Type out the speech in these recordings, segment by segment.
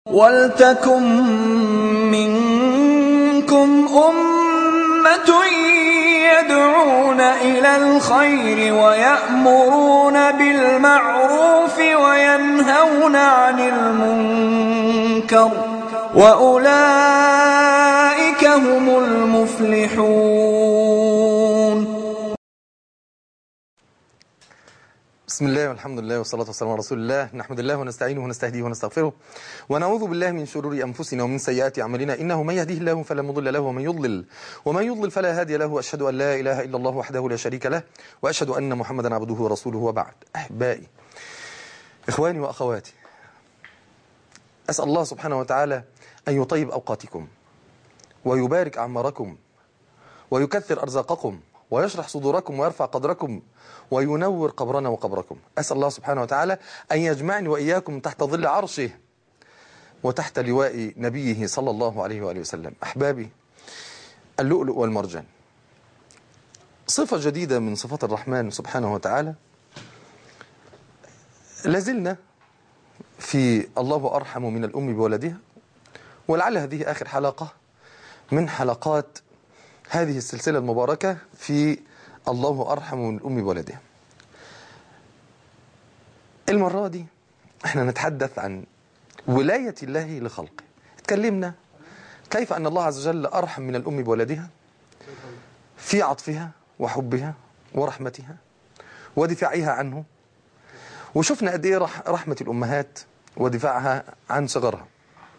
وَلْتَكُن مِّنكُمْ أُمَّةٌ يَدْعُونَ إِلَى الْخَيْرِ وَيَأْمُرُونَ بِالْمَعْرُوفِ وَيَنْهَوْنَ عَنِ الْمُنكَرِ ۚ وَأُولَٰئِكَ هُمُ الْمُفْلِحُونَ بسم الله والحمد لله والصلاة والسلام على رسول الله نحمد الله ونستعينه ونستهديه ونستغفره ونعوذ بالله من شرور أنفسنا ومن سيئات أعمالنا إنه من يهديه الله فلا مضل له ومن يضلل ومن يضلل فلا هادي له وأشهد أن لا إله إلا الله وحده لا شريك له وأشهد أن محمدا عبده ورسوله وبعد أحبائي إخواني وأخواتي أسأل الله سبحانه وتعالى أن يطيب أوقاتكم ويبارك أعماركم ويكثر أرزاقكم ويشرح صدوركم ويرفع قدركم وينور قبرنا وقبركم أسأل الله سبحانه وتعالى أن يجمعني وإياكم تحت ظل عرشه وتحت لواء نبيه صلى الله عليه وآله وسلم أحبابي اللؤلؤ والمرجان صفة جديدة من صفات الرحمن سبحانه وتعالى لازلنا في الله أرحم من الأم بولدها ولعل هذه آخر حلقة من حلقات هذه السلسلة المباركة في الله أرحم من الأم بولدها المرة دي احنا نتحدث عن ولاية الله لخلقه اتكلمنا كيف أن الله عز وجل أرحم من الأم بولدها في عطفها وحبها ورحمتها ودفاعها عنه وشفنا قد ايه رحمة الأمهات ودفاعها عن صغرها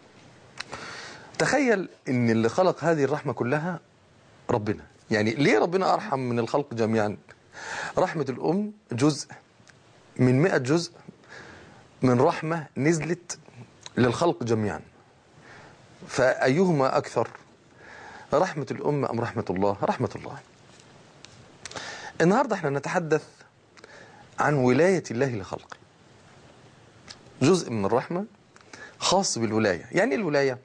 تخيل ان اللي خلق هذه الرحمة كلها ربنا يعني ليه ربنا أرحم من الخلق جميعا رحمة الأم جزء من مئة جزء من رحمة نزلت للخلق جميعا فأيهما أكثر رحمة الأم أم رحمة الله رحمة الله النهاردة احنا نتحدث عن ولاية الله لخلقه جزء من الرحمة خاص بالولاية يعني الولاية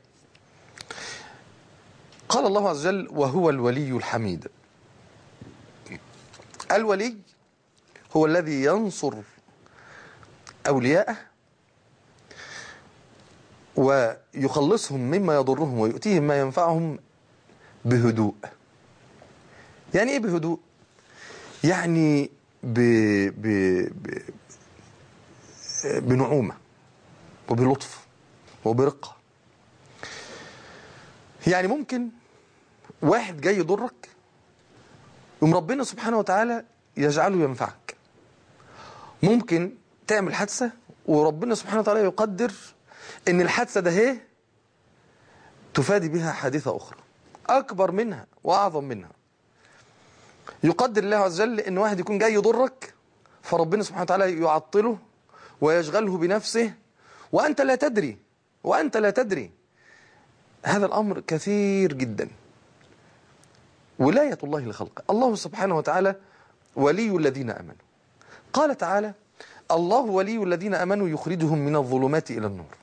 قال الله عز وجل وهو الولي الحميد الولي هو الذي ينصر أولياءه ويخلصهم مما يضرهم ويؤتيهم ما ينفعهم بهدوء يعني ايه بهدوء يعني ب... ب... ب... بنعومة وبلطف وبرقة يعني ممكن واحد جاي يضرك يوم ربنا سبحانه وتعالى يجعله ينفعك ممكن تعمل حادثة وربنا سبحانه وتعالى يقدر ان الحادثة ده هي تفادي بها حادثة أخرى أكبر منها وأعظم منها يقدر الله عز وجل ان واحد يكون جاي يضرك فربنا سبحانه وتعالى يعطله ويشغله بنفسه وأنت لا تدري وأنت لا تدري هذا الأمر كثير جدا ولاية الله لخلقه الله سبحانه وتعالى ولي الذين أمنوا قال تعالى الله ولي الذين أمنوا يخرجهم من الظلمات إلى النور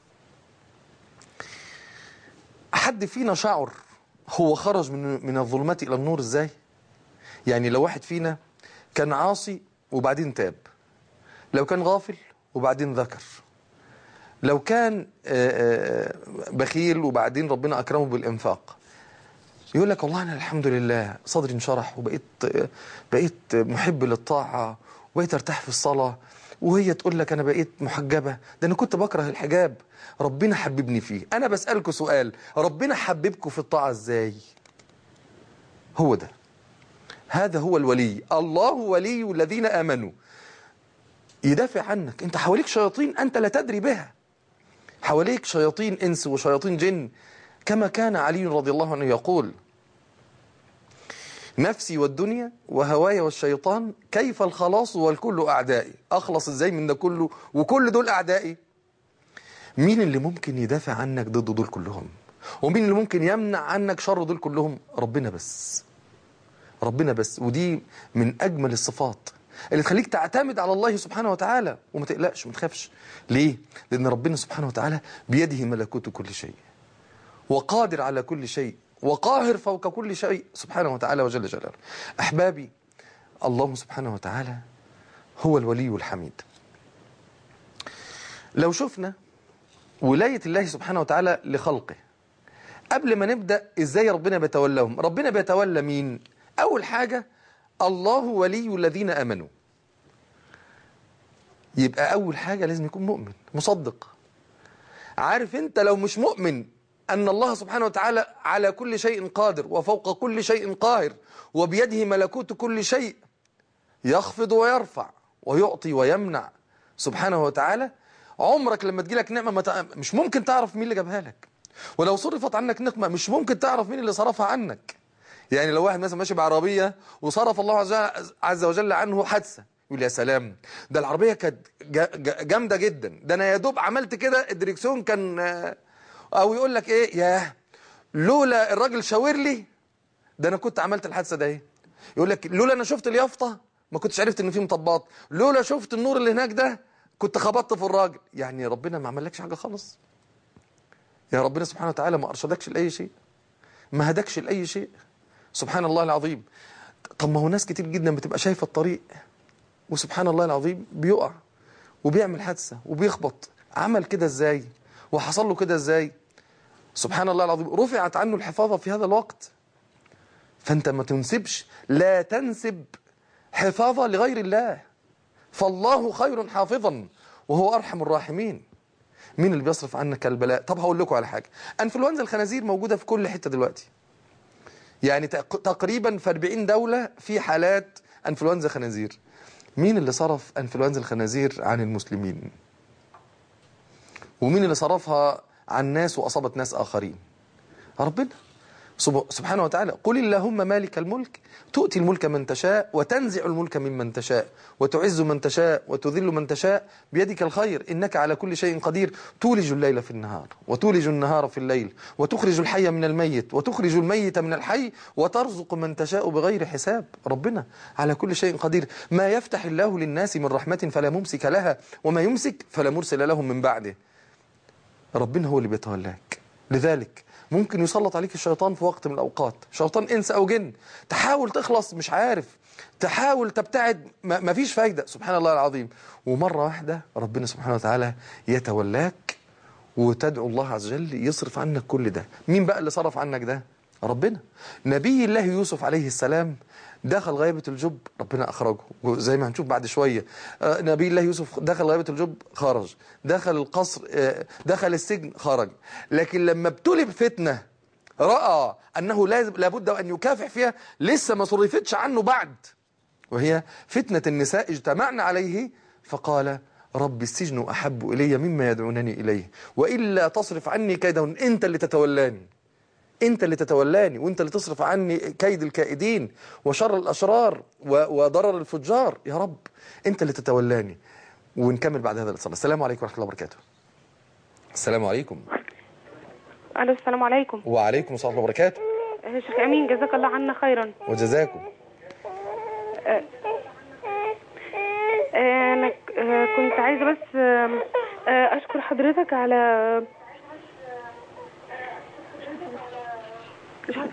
حد فينا شعر هو خرج من من الظلمات إلى النور إزاي يعني لو واحد فينا كان عاصي وبعدين تاب لو كان غافل وبعدين ذكر لو كان بخيل وبعدين ربنا أكرمه بالإنفاق يقول لك والله أنا الحمد لله صدري انشرح وبقيت بقيت محب للطاعة وبقيت ارتاح في الصلاة وهي تقول لك أنا بقيت محجبة ده أنا كنت بكره الحجاب ربنا حببني فيه أنا بسألكوا سؤال ربنا حببكوا في الطاعة إزاي هو ده هذا هو الولي الله ولي الذين آمنوا يدافع عنك انت حواليك شياطين أنت لا تدري بها حواليك شياطين إنس وشياطين جن كما كان علي رضي الله عنه يقول نفسي والدنيا وهواي والشيطان كيف الخلاص والكل أعدائي أخلص إزاي من ده كله وكل دول أعدائي مين اللي ممكن يدافع عنك ضد دول كلهم ومين اللي ممكن يمنع عنك شر دول كلهم ربنا بس ربنا بس ودي من أجمل الصفات اللي تخليك تعتمد على الله سبحانه وتعالى وما تقلقش وما تخافش ليه؟ لأن ربنا سبحانه وتعالى بيده ملكوت كل شيء وقادر على كل شيء وقاهر فوق كل شيء سبحانه وتعالى وجل جلاله أحبابي الله سبحانه وتعالى هو الولي الحميد لو شفنا ولاية الله سبحانه وتعالى لخلقه قبل ما نبدأ ازاي ربنا بيتولاهم ربنا بيتولى مين اول حاجة الله ولي الذين امنوا يبقى اول حاجة لازم يكون مؤمن مصدق عارف انت لو مش مؤمن ان الله سبحانه وتعالى على كل شيء قادر وفوق كل شيء قاهر وبيده ملكوت كل شيء يخفض ويرفع ويعطي ويمنع سبحانه وتعالى عمرك لما تجيلك نعمة ما تع- مش ممكن تعرف مين اللي جابها لك ولو صرفت عنك نقمة مش ممكن تعرف مين اللي صرفها عنك يعني لو واحد مثلا ماشي بعربية وصرف الله عز- عز وجل عنه حادثة يقول يا سلام ده العربية كانت جا- جا- جامدة جدا ده انا يا دوب عملت كده الدريكسيون كان آه، او يقول لك ايه ياه لولا الراجل شاور لي ده انا كنت عملت الحادثه ده ايه يقول لك لولا انا شفت اليافطه ما كنتش عرفت ان في مطبات لولا شفت النور اللي هناك ده كنت خبطت في الراجل يعني ربنا ما عملكش حاجه خالص يا ربنا سبحانه وتعالى ما ارشدكش لاي شيء ما هدكش لاي شيء سبحان الله العظيم طب ما هو ناس كتير جدا بتبقى شايفه الطريق وسبحان الله العظيم بيقع وبيعمل حادثه وبيخبط عمل كده ازاي وحصل له كده ازاي سبحان الله العظيم رفعت عنه الحفاظه في هذا الوقت فانت ما تنسبش لا تنسب حفاظة لغير الله فالله خير حافظا وهو أرحم الراحمين مين اللي بيصرف عنك البلاء طب هقول لكم على حاجة أنفلونزا الخنازير موجودة في كل حتة دلوقتي يعني تق- تقريبا في 40 دولة في حالات أنفلونزا خنازير مين اللي صرف أنفلونزا الخنازير عن المسلمين ومين اللي صرفها عن ناس وأصابت ناس آخرين ربنا سب- سبحانه وتعالى قل اللهم مالك الملك تؤتي الملك من تشاء وتنزع الملك ممن تشاء وتعز من تشاء وتذل من تشاء بيدك الخير إنك على كل شيء قدير تولج الليل في النهار وتولج النهار في الليل وتخرج الحي من الميت وتخرج الميت من الحي وترزق من تشاء بغير حساب ربنا على كل شيء قدير ما يفتح الله للناس من رحمة فلا ممسك لها وما يمسك فلا مرسل له من بعده ربنا هو اللي بيتولاك لذلك ممكن يسلط عليك الشيطان في وقت من الأوقات شيطان إنس أو جن تحاول تخلص مش عارف تحاول تبتعد ما ما فيش فايدة سبحان الله العظيم ومرة واحدة ربنا سبحانه وتعالى يتولاك وتدعو الله عز وجل يصرف عنك كل ده مين بقى اللي صرف عنك ده ربنا نبي الله يوسف عليه السلام دخل غيبة الجب ربنا أخرجه زي ما هنشوف بعد شوية آه، نبي الله يوسف دخل غيبة الجب خرج دخل القصر آه، دخل السجن خرج لكن لما ابتلي بفتنة رأى أنه لازم لابد أن يكافح فيها لسه ما صرفتش عنه بعد وهي فتنة النساء اجتمعن عليه فقال رب السجن أحب إلي مما يدعونني إليه وإلا تصرف عني كيدهن أنت اللي تتولاني أنت اللي تتولاني وأنت اللي تصرف عني كيد الكائدين وشر الأشرار و- وضرر الفجار يا رب أنت اللي تتولاني ونكمل بعد هذا الاتصال السلام عليكم ورحمة الله وبركاته السلام عليكم الو السلام عليكم وعليكم السلام ورحمة الله وبركاته آه، شيخ امين جزاك الله عنا خيرا وجزاكم آه، انا ك- آه، كنت عايزه بس آم، آه، اشكر حضرتك على مش عارفة.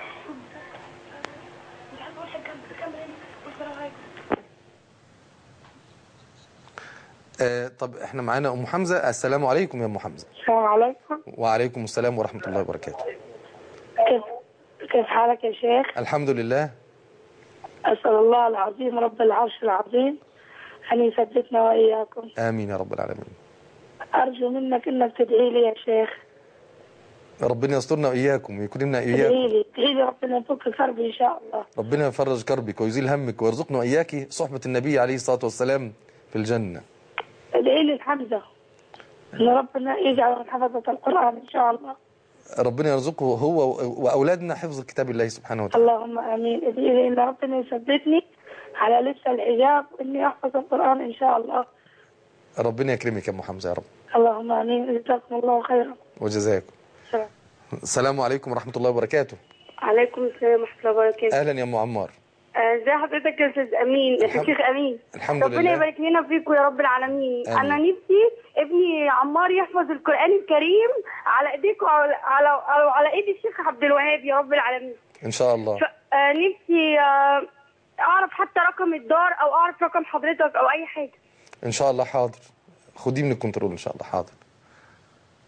آه طب احنا معانا أم حمزة السلام عليكم يا أم حمزة السلام عليكم وعليكم السلام ورحمة الله وبركاته كيف كيف حالك يا شيخ؟ الحمد لله أسأل الله العظيم رب العرش العظيم أن يثبتنا وإياكم آمين يا رب العالمين أرجو منك أنك تدعي لي يا شيخ ربنا يسترنا وإياكم ويكون لنا ادعي إياكم لي ادعي لي ربنا يفك كربي إن شاء الله ربنا يفرج كربك ويزيل همك ويرزقنا وإياك صحبة النبي عليه الصلاة والسلام في الجنة ادعي لي الحمزة أن ربنا يجعل من حفظة القرآن إن شاء الله ربنا يرزقه هو وأولادنا حفظ كتاب الله سبحانه وتعالى اللهم آمين ادعي لي أن ربنا يثبتني على لبس الحجاب وإني أحفظ القرآن إن شاء الله ربنا يكرمك يا أم حمزة يا رب اللهم آمين جزاكم الله خيرا وجزاكم السلام عليكم ورحمة الله وبركاته عليكم السلام ورحمة الله وبركاته أهلا يا أم عمار آه، ازي حضرتك يا استاذ امين يا الحمد- شيخ امين الحمد ربنا لله. يبارك لنا فيكم يا رب العالمين آمين. انا نفسي ابني عمار يحفظ القران الكريم على ايديكم على على أو على ايد الشيخ عبد الوهاب يا رب العالمين إن شاء الله ف... آه، نفسي آه، اعرف حتى رقم الدار او اعرف رقم حضرتك او اي حاجه إن شاء الله حاضر خديه من الكنترول إن شاء الله حاضر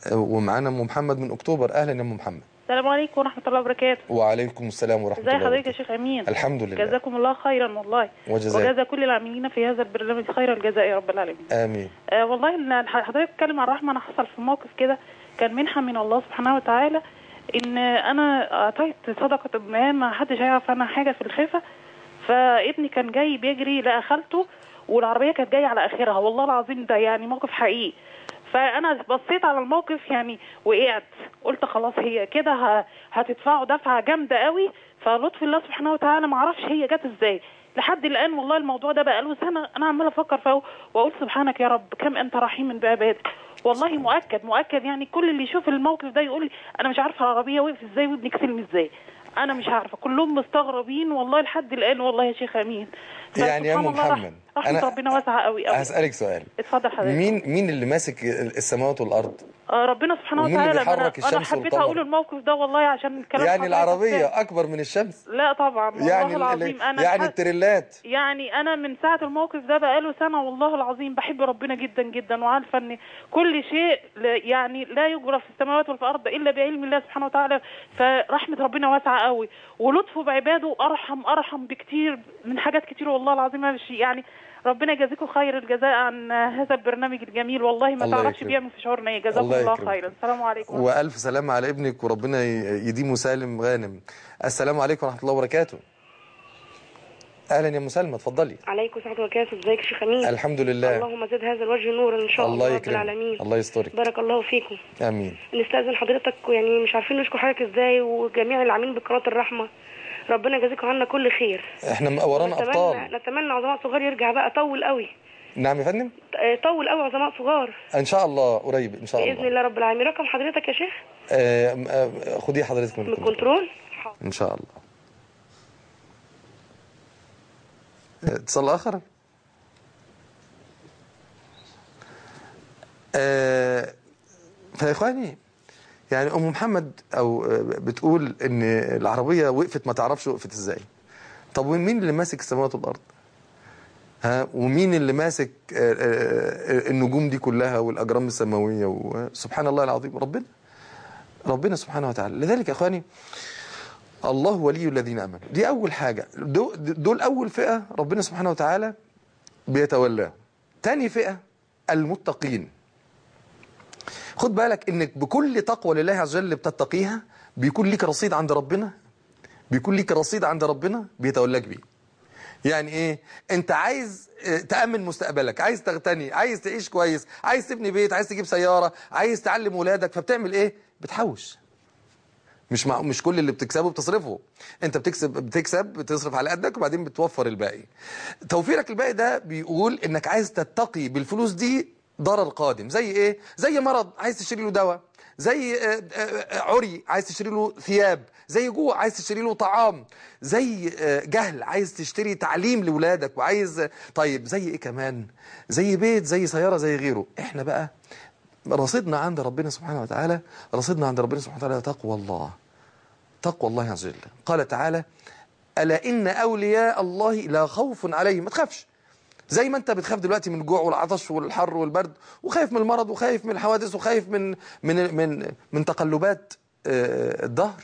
ومعانا ام محمد من اكتوبر اهلا يا ام محمد السلام عليكم ورحمة الله وبركاته وعليكم السلام ورحمه ازي الله حضرتك يا وبركاته شيخ أمين الحمد لله جزاكم الله خيرا والله وجزاك. وجزا كل العاملين في هذا البرنامج خير الجزاء يا رب العالمين امين آه والله إن حضرتك بتتكلم عن الرحمة أنا حصل في موقف كده كان منحة من الله سبحانه وتعالى إن أنا أعطيت صدقة ما ما حدش هيعرف عنها حاجة في الخفة فابني كان جاي بيجري لقى خالته والعربية كانت جاية على آخرها والله العظيم ده يعني موقف حقيقي فانا بصيت على الموقف يعني وقعت قلت خلاص هي كده ه- هتدفعوا دفعه جامده قوي فلطف الله سبحانه وتعالى ما اعرفش هي جت ازاي لحد الان والله الموضوع ده بقى له سنه انا عماله افكر فيه واقول سبحانك يا رب كم انت رحيم بعبادك والله مؤكد مؤكد يعني كل اللي يشوف الموقف ده يقول لي انا مش عارفه العربيه وقف ازاي وابني كسلني ازاي انا مش عارفه كلهم مستغربين والله لحد الان والله يا شيخ امين يعني يا فسبحان أم الله رح- محمد، رحمه أنا ربنا واسعه قوي قوي هسالك سؤال اتفضل حضرتك مين مين اللي ماسك السماوات والارض آه ربنا سبحانه ومين اللي وتعالى ما بيحرك انا, أنا الشمس حبيت والقمر؟ اقول الموقف ده والله عشان الكلام يعني حضرتك العربيه كان- اكبر من الشمس لا طبعا والله يعني ال- العظيم انا يعني الح- التريلات يعني انا من ساعه الموقف ده بقاله سنه والله العظيم بحب ربنا جدا جدا وعارفه ان كل شيء لا- يعني لا يجرى في السماوات وفي الارض الا بعلم الله سبحانه وتعالى فرحمه ربنا واسعه قوي ولطفه بعباده ارحم ارحم بكتير من حاجات كتير والله العظيم ما فيش يعني ربنا يجازيكم خير الجزاء عن هذا البرنامج الجميل والله ما الله تعرفش يكرمك. بيعمل في شعورنا ايه جزاكم الله الله يكرمك. خيرا السلام عليكم والف سلامه على ابنك وربنا ي- يديمه سالم غانم السلام عليكم ورحمه الله وبركاته اهلا يا مسلمه اتفضلي عليكم ورحمة الله وبركاته ازيك يا شيخ امين الحمد لله اللهم زد هذا الوجه نورا ان شاء الله, الله رب يكرمك العالمين الله يسترك بارك الله فيكم امين نستأذن حضرتك يعني مش عارفين نشكر حضرتك ازاي وجميع العاملين بقناة الرحمة ربنا يجازيكم عنا كل خير احنا ورانا ابطال نتمنى نتمنى عظماء صغار يرجع بقى طول قوي نعم يا فندم اه، طول قوي عظماء صغار ان شاء الله قريب ان شاء باذن الله الله رب العالمين رقم حضرتك يا شيخ آه، آه، خديه حضرتك من من الكنترول. الكنترول حاضر. ان شاء الله اتصال اخر آه، فيا اخواني يعني ام محمد او آه، بتقول ان العربيه وقفت ما تعرفش وقفت ازاي طب ومين اللي ماسك السماوات والارض ها ومين اللي ماسك آه، آه، النجوم دي كلها والاجرام السماويه وسبحان الله العظيم ربنا ربنا سبحانه وتعالى لذلك يا اخواني الله ولي الذين امنوا دي اول حاجه دو- دول اول فئه ربنا سبحانه وتعالى بيتولاهم تاني فئه المتقين خد بالك انك بكل تقوى لله عز وجل بتتقيها بيكون ليك رصيد عند ربنا بيكون ليك رصيد عند ربنا بيتولاك بيه يعني ايه انت عايز اه، تأمن مستقبلك عايز تغتني عايز تعيش كويس عايز تبني بيت عايز تجيب سيارة عايز تعلم ولادك فبتعمل ايه بتحوش مش مع مش كل اللي بتكسبه بتصرفه انت بتكسب بتكسب بتصرف على قدك وبعدين بتوفر الباقي توفيرك الباقي ده بيقول انك عايز تتقي بالفلوس دي ضرر قادم زي ايه زي مرض عايز تشتري له دواء زي آه، آه، عري عايز تشتري له ثياب زي جوع عايز تشتري له طعام زي آه، جهل عايز تشتري تعليم لاولادك وعايز طيب زي ايه كمان زي بيت زي سياره زي غيره احنا بقى رصيدنا عند ربنا سبحانه وتعالى رصيدنا عند ربنا سبحانه وتعالى تقوى الله تقوى الله عز وجل قال تعالى ألا إن أولياء الله لا خوف عليهم ما تخافش زي ما انت بتخاف دلوقتي من الجوع والعطش والحر والبرد وخايف من المرض وخايف من الحوادث وخايف من من من من تقلبات آه، الدهر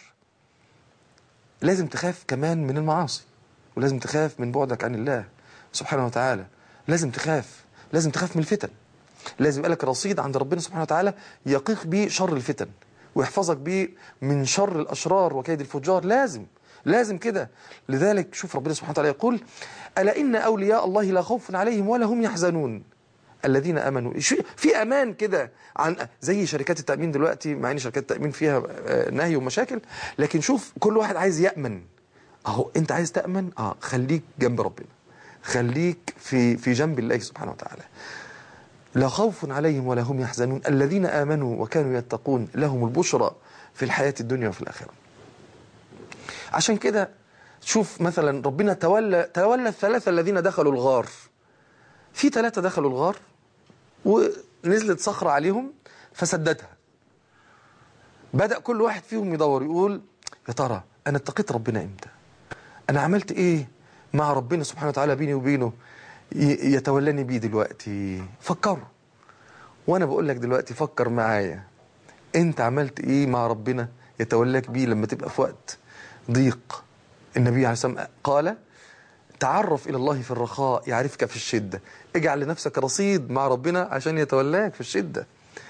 لازم تخاف كمان من المعاصي ولازم تخاف من بعدك عن الله سبحانه وتعالى لازم تخاف لازم تخاف من الفتن لازم يبقى لك رصيد عند ربنا سبحانه وتعالى يقيك بيه شر الفتن ويحفظك بيه من شر الأشرار وكيد الفجار لازم لازم كده لذلك شوف ربنا سبحانه وتعالى يقول ألا إن أولياء الله لا خوف عليهم ولا هم يحزنون الذين امنوا شو- في امان كده عن زي شركات التامين دلوقتي مع ان شركات التامين فيها آه، نهي ومشاكل لكن شوف كل واحد عايز يامن اهو انت عايز تامن اه خليك جنب ربنا خليك في في جنب الله سبحانه وتعالى لا خوف عليهم ولا هم يحزنون الذين آمنوا وكانوا يتقون لهم البشرى في الحياة الدنيا وفي الآخرة عشان كده شوف مثلا ربنا تولى تولى الثلاثة الذين دخلوا الغار في ثلاثة دخلوا الغار ونزلت صخرة عليهم فسدتها بدأ كل واحد فيهم يدور يقول يا ترى أنا اتقيت ربنا إمتى أنا عملت إيه مع ربنا سبحانه وتعالى بيني وبينه ي- يتولاني بيه دلوقتي فكروا وانا بقول لك دلوقتي فكر معايا انت عملت ايه مع ربنا يتولاك بيه لما تبقى في وقت ضيق النبي عليه الصلاة والسلام قال تعرف إلى الله في الرخاء يعرفك في الشدة اجعل لنفسك رصيد مع ربنا عشان يتولاك في الشدة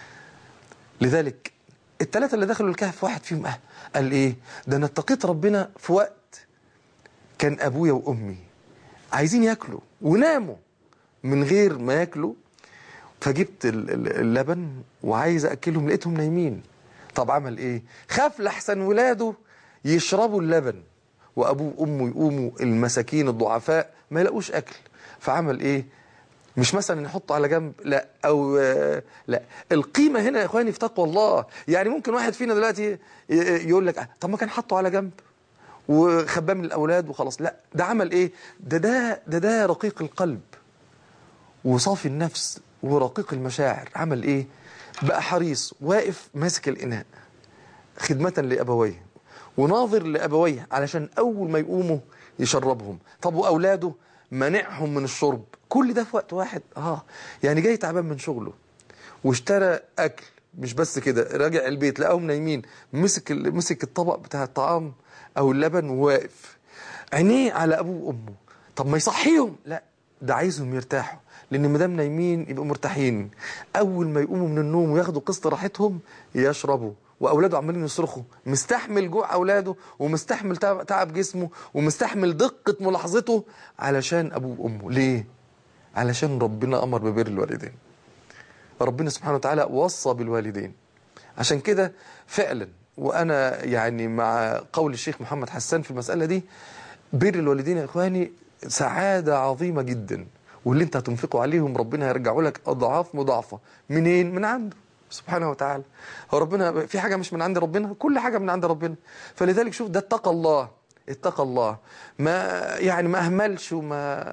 لذلك الثلاثة اللي دخلوا الكهف واحد فيهم أه قال إيه ده أنا اتقيت ربنا في وقت كان أبويا وأمي عايزين ياكلوا وناموا من غير ما ياكلوا فجبت ال- ال- اللبن وعايز أكلهم لقيتهم نايمين طب عمل إيه خاف لحسن ولاده يشربوا اللبن وأبوه وأمه يقوموا المساكين الضعفاء ما يلاقوش أكل فعمل إيه مش مثلا يحطه على جنب لا او آه، لا القيمه هنا يا اخواني في تقوى الله يعني ممكن واحد فينا دلوقتي ي- يقول لك آه، طب ما كان حطه على جنب وخباه من الاولاد وخلاص لا ده عمل ايه ده ده ده ده رقيق القلب وصافي النفس ورقيق المشاعر عمل ايه بقى حريص واقف ماسك الاناء خدمة لأبويه وناظر لأبويه علشان أول ما يقوموا يشربهم طب وأولاده منعهم من الشرب كل ده في وقت واحد آه يعني جاي تعبان من شغله واشترى أكل مش بس كده راجع البيت لقاهم نايمين مسك ال- مسك الطبق بتاع الطعام أو اللبن وواقف عينيه على أبوه وأمه طب ما يصحيهم لا ده عايزهم يرتاحوا لان ما دام نايمين يبقوا مرتاحين اول ما يقوموا من النوم وياخدوا قسط راحتهم يشربوا واولاده عمالين يصرخوا مستحمل جوع اولاده ومستحمل تعب تعب جسمه ومستحمل دقه ملاحظته علشان ابوه وامه ليه علشان ربنا امر ببر الوالدين ربنا سبحانه وتعالى وصى بالوالدين عشان كده فعلا وانا يعني مع قول الشيخ محمد حسان في المساله دي بر الوالدين يا اخواني سعاده عظيمه جدا واللي انت هتنفقه عليهم ربنا هيرجعه لك اضعاف مضاعفه منين من عنده سبحانه وتعالى هو ربنا في حاجه مش من عند ربنا كل حاجه من عند ربنا فلذلك شوف ده اتقى الله اتقى الله ما يعني ما اهملش وما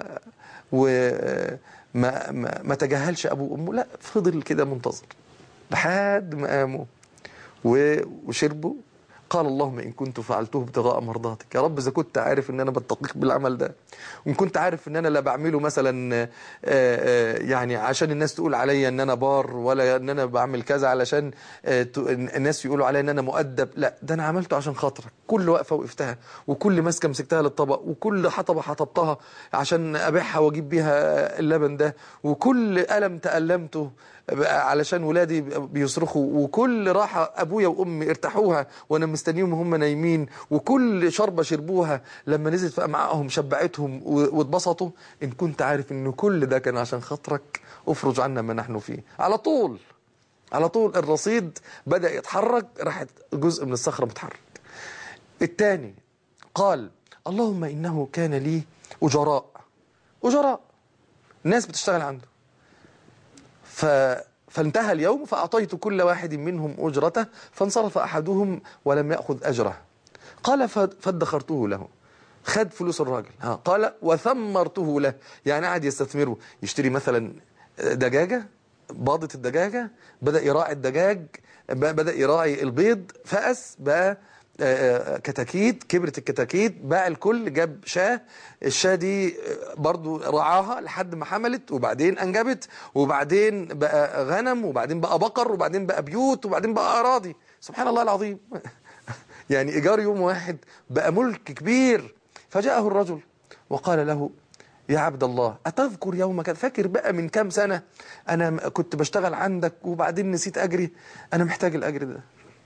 وما ما, ما تجاهلش ابوه وامه لا فضل كده منتظر لحد ما قاموا و- وشربوا قال اللهم إن كنت فعلته ابتغاء مرضاتك يا رب إذا كنت عارف إن أنا بتقيك بالعمل ده وإن كنت عارف إن أنا لا بعمله مثلا آه، آه، يعني عشان الناس تقول عليا إن أنا بار ولا إن أنا بعمل كذا علشان آه، ت- الناس يقولوا عليا إن أنا مؤدب لا ده أنا عملته عشان خاطرك كل وقفة وقفتها وكل ماسكة مسكتها للطبق وكل حطبة حطبتها عشان أبيعها وأجيب بيها اللبن ده وكل ألم تألمته بقى علشان ولادي بيصرخوا وكل راحة أبويا وأمي ارتاحوها وأنا مستنيهم هم نايمين وكل شربة شربوها لما نزلت في أمعائهم شبعتهم و- واتبسطوا إن كنت عارف إن كل ده كان عشان خاطرك افرج عنا ما نحن فيه على طول على طول الرصيد بدأ يتحرك راحت جزء من الصخرة متحرك الثاني قال اللهم إنه كان لي أجراء أجراء ناس بتشتغل عنده ف... فانتهى اليوم فأعطيت كل واحد منهم أجرته فانصرف أحدهم ولم يأخذ أجره قال ف... فادخرته له خد فلوس الراجل ها قال وثمرته له يعني قعد يستثمره يشتري مثلا دجاجة باضة الدجاجة بدأ يراعي الدجاج ب- بدأ يراعي البيض فأس بقى آه، آه، كتاكيت كبرت الكتاكيت باع الكل جاب شاه الشاه دي آه، برضو رعاها لحد ما حملت وبعدين انجبت وبعدين بقى غنم وبعدين بقى بقر وبعدين بقى بيوت وبعدين بقى اراضي سبحان الله العظيم يعني ايجار يوم واحد بقى ملك كبير فجاءه الرجل وقال له يا عبد الله أتذكر يوم كذا فاكر بقى من كام سنة أنا م- كنت بشتغل عندك وبعدين نسيت أجري أنا محتاج الأجر ده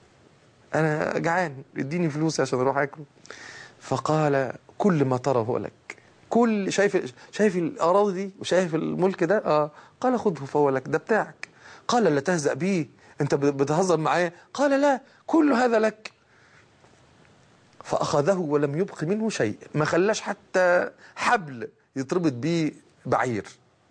أنا جعان اديني فلوس عشان أروح أكله فقال كل ما ترى هو لك كل شايف شايف الأراضي دي وشايف الملك ده آه قال خذه فهو لك ده بتاعك قال لا تهزأ بيه أنت ب- بتهزر معايا قال لا كل هذا لك فأخذه ولم يبق منه شيء ما خلاش حتى حبل يتربط بيه بعير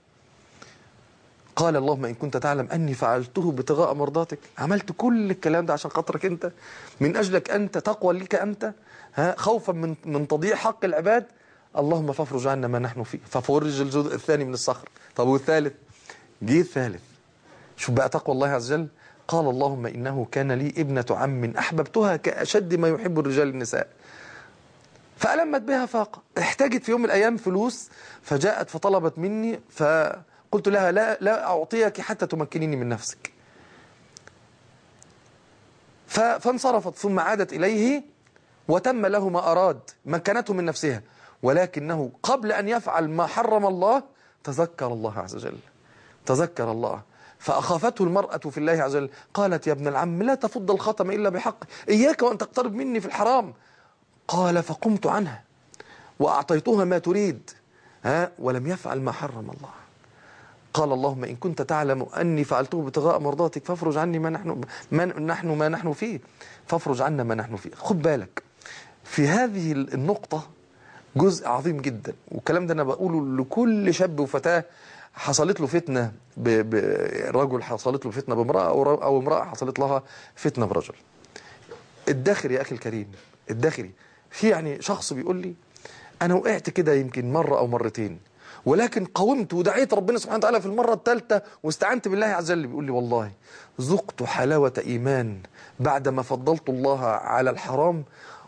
قال اللهم إن كنت تعلم أني فعلته ابتغاء مرضاتك عملت كل الكلام ده عشان خاطرك أنت من أجلك أنت تقوى لك أنت ها خوفا من من تضييع حق العباد اللهم فافرج عنا ما نحن فيه ففرج الجزء الثاني من الصخر طب والثالث جه الثالث شوف بقى تقوى الله عز وجل قال اللهم إنه كان لي ابنة عم أحببتها كأشد ما يحب الرجال النساء فألمت بها فاقة احتاجت في يوم من الأيام فلوس فجاءت فطلبت مني فقلت لها لا, لا أعطيك حتى تمكنيني من نفسك ف- فانصرفت ثم عادت إليه وتم له ما أراد مكنته من نفسها ولكنه قبل أن يفعل ما حرم الله تذكر الله عز وجل تذكر الله فأخافته المرأة في الله عز وجل قالت يا ابن العم لا تفض الخطم إلا بحق إياك وأن تقترب مني في الحرام قال فقمت عنها وأعطيتها ما تريد ها ولم يفعل ما حرم الله قال اللهم إن كنت تعلم أني فعلته ابتغاء مرضاتك فافرج عني ما نحن ما نحن ما نحن فيه فافرج عنا ما نحن فيه خد بالك في هذه النقطة جزء عظيم جدا والكلام ده أنا بقوله لكل شاب وفتاة حصلت له فتنة ب- برجل حصلت له فتنة بامرأة أو ر- أو امرأة حصلت لها فتنة برجل الداخري يا أخي الكريم الداخري في يعني شخص بيقول لي أنا وقعت كده يمكن مرة أو مرتين ولكن قاومت ودعيت ربنا سبحانه وتعالى في المرة الثالثة واستعنت بالله عز وجل بيقول لي والله ذقت حلاوة إيمان بعدما فضلت الله على الحرام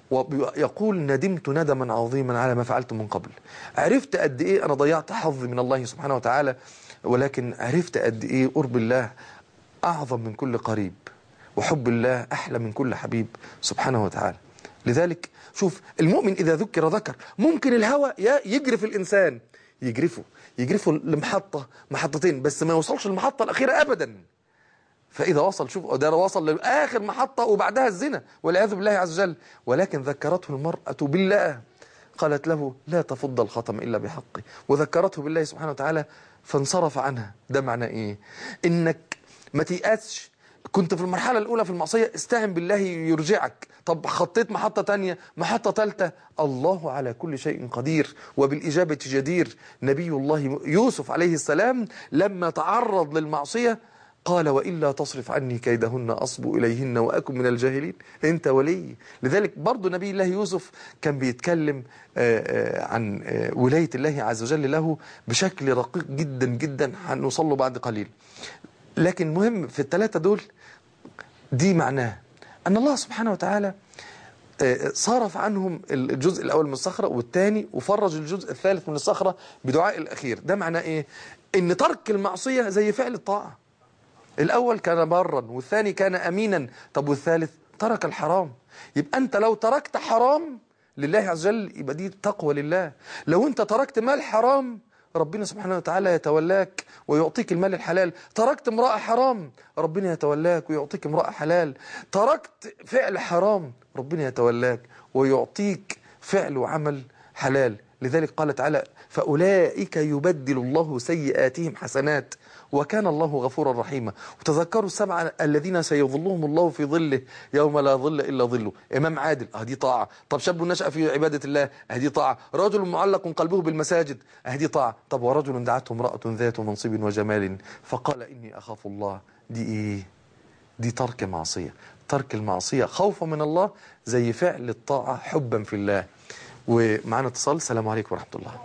ويقول ندمت ندما عظيما على ما فعلت من قبل عرفت قد إيه أنا ضيعت حظي من الله سبحانه وتعالى ولكن عرفت قد إيه قرب الله أعظم من كل قريب وحب الله أحلى من كل حبيب سبحانه وتعالى لذلك شوف المؤمن إذا ذكر ذكر ممكن الهوى ي- يجري في الإنسان يجرفه يجرفه لمحطة محطتين بس ما يوصلش المحطة الأخيرة أبدا فإذا وصل شوف ده وصل لآخر محطة وبعدها الزنا والعياذ بالله عز وجل ولكن ذكرته المرأة بالله قالت له لا تفض الخطم إلا بحقه وذكرته بالله سبحانه وتعالى فانصرف عنها ده معنى إيه إنك ما تيأسش كنت في المرحلة الأولى في المعصية استعن بالله يرجعك طب خطيت محطة تانية محطة ثالثة الله على كل شيء قدير وبالإجابة جدير نبي الله يوسف عليه السلام لما تعرض للمعصية قال وإلا تصرف عني كيدهن أصب إليهن وأكن من الجاهلين أنت ولي لذلك برضو نبي الله يوسف كان بيتكلم آه، آه، عن آه، ولاية الله عز وجل له بشكل رقيق جدا جدا هنوصل له بعد قليل لكن مهم في الثلاثة دول دي معناه أن الله سبحانه وتعالى آه، صرف عنهم الجزء الأول من الصخرة والثاني وفرج الجزء الثالث من الصخرة بدعاء الأخير ده معناه إيه؟ إن ترك المعصية زي فعل الطاعة الأول كان برا والثاني كان أمينا طب والثالث ترك الحرام يبقى أنت لو تركت حرام لله عز وجل يبقى دي تقوى لله لو أنت تركت مال حرام ربنا سبحانه وتعالى يتولاك ويعطيك المال الحلال تركت امرأة حرام ربنا يتولاك ويعطيك امرأة حلال تركت فعل حرام ربنا يتولاك ويعطيك فعل وعمل حلال لذلك قال تعالى فأولئك يبدل الله سيئاتهم حسنات وكان الله غفورا رحيما وتذكروا السبعة الذين سيظلهم الله في ظله يوم لا ظل إلا ظله إمام عادل أهدي طاعة طب شاب نشأ في عبادة الله أهدي طاعة رجل معلق قلبه بالمساجد أهدي طاعة طب ورجل دعته امرأة ذات منصب وجمال فقال إني أخاف الله دي إيه دي ترك معصية ترك المعصية خوفا من الله زي فعل الطاعة حبا في الله ومعنا اتصال السلام عليكم ورحمة الله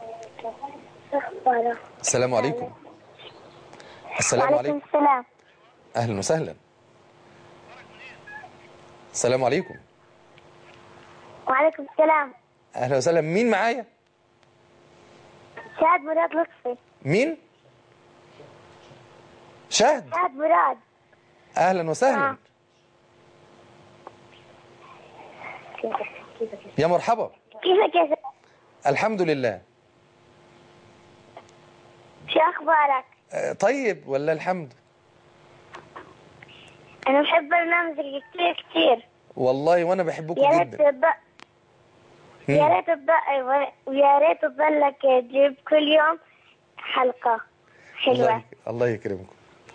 السلام عليكم السلام عليكم السلام أهلا وسهلا السلام عليكم وعليكم السلام أهلا وسهلا مين معايا شهد مراد لطفي مين شهد شهد مراد أهلا وسهلا يا مرحبا كيفك يا شهد؟ الحمد لله شو أخبارك؟ آه، طيب ولا الحمد أنا بحب برنامجك كتير كتير والله وانا بحبكم يا ريت جدا تبقى يا ريت تبقى ويا ريت تضلك تجيب كل يوم حلقة الله حلوة يك- الله يكرمكم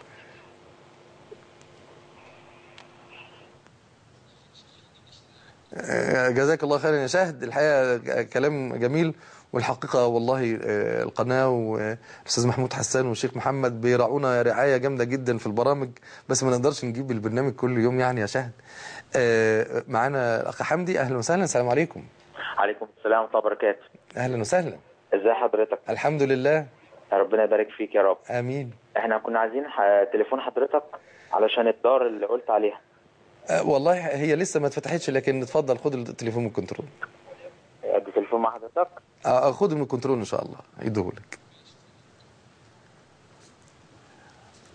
آه، جزاك الله خيرا يا شاهد الحقيقة ج- كلام جميل والحقيقة والله آه، القناة والأستاذ محمود حسان والشيخ محمد بيراعونا رعاية جامدة جدا في البرامج بس ما نقدرش نجيب البرنامج كل يوم يعني يا شاهد آه، معانا الأخ حمدي أهلا وسهلا السلام عليكم عليكم السلام ورحمة الله وبركاته أهلا وسهلا ازي حضرتك الحمد لله ربنا يبارك فيك يا رب آمين احنا كنا عايزين ح... تليفون حضرتك علشان الدار اللي قلت عليها آه، والله هي لسه ما اتفتحتش لكن اتفضل خد التليفون من الكنترول ادي تليفون مع حضرتك آه، خده من الكنترول ان شاء الله يديه لك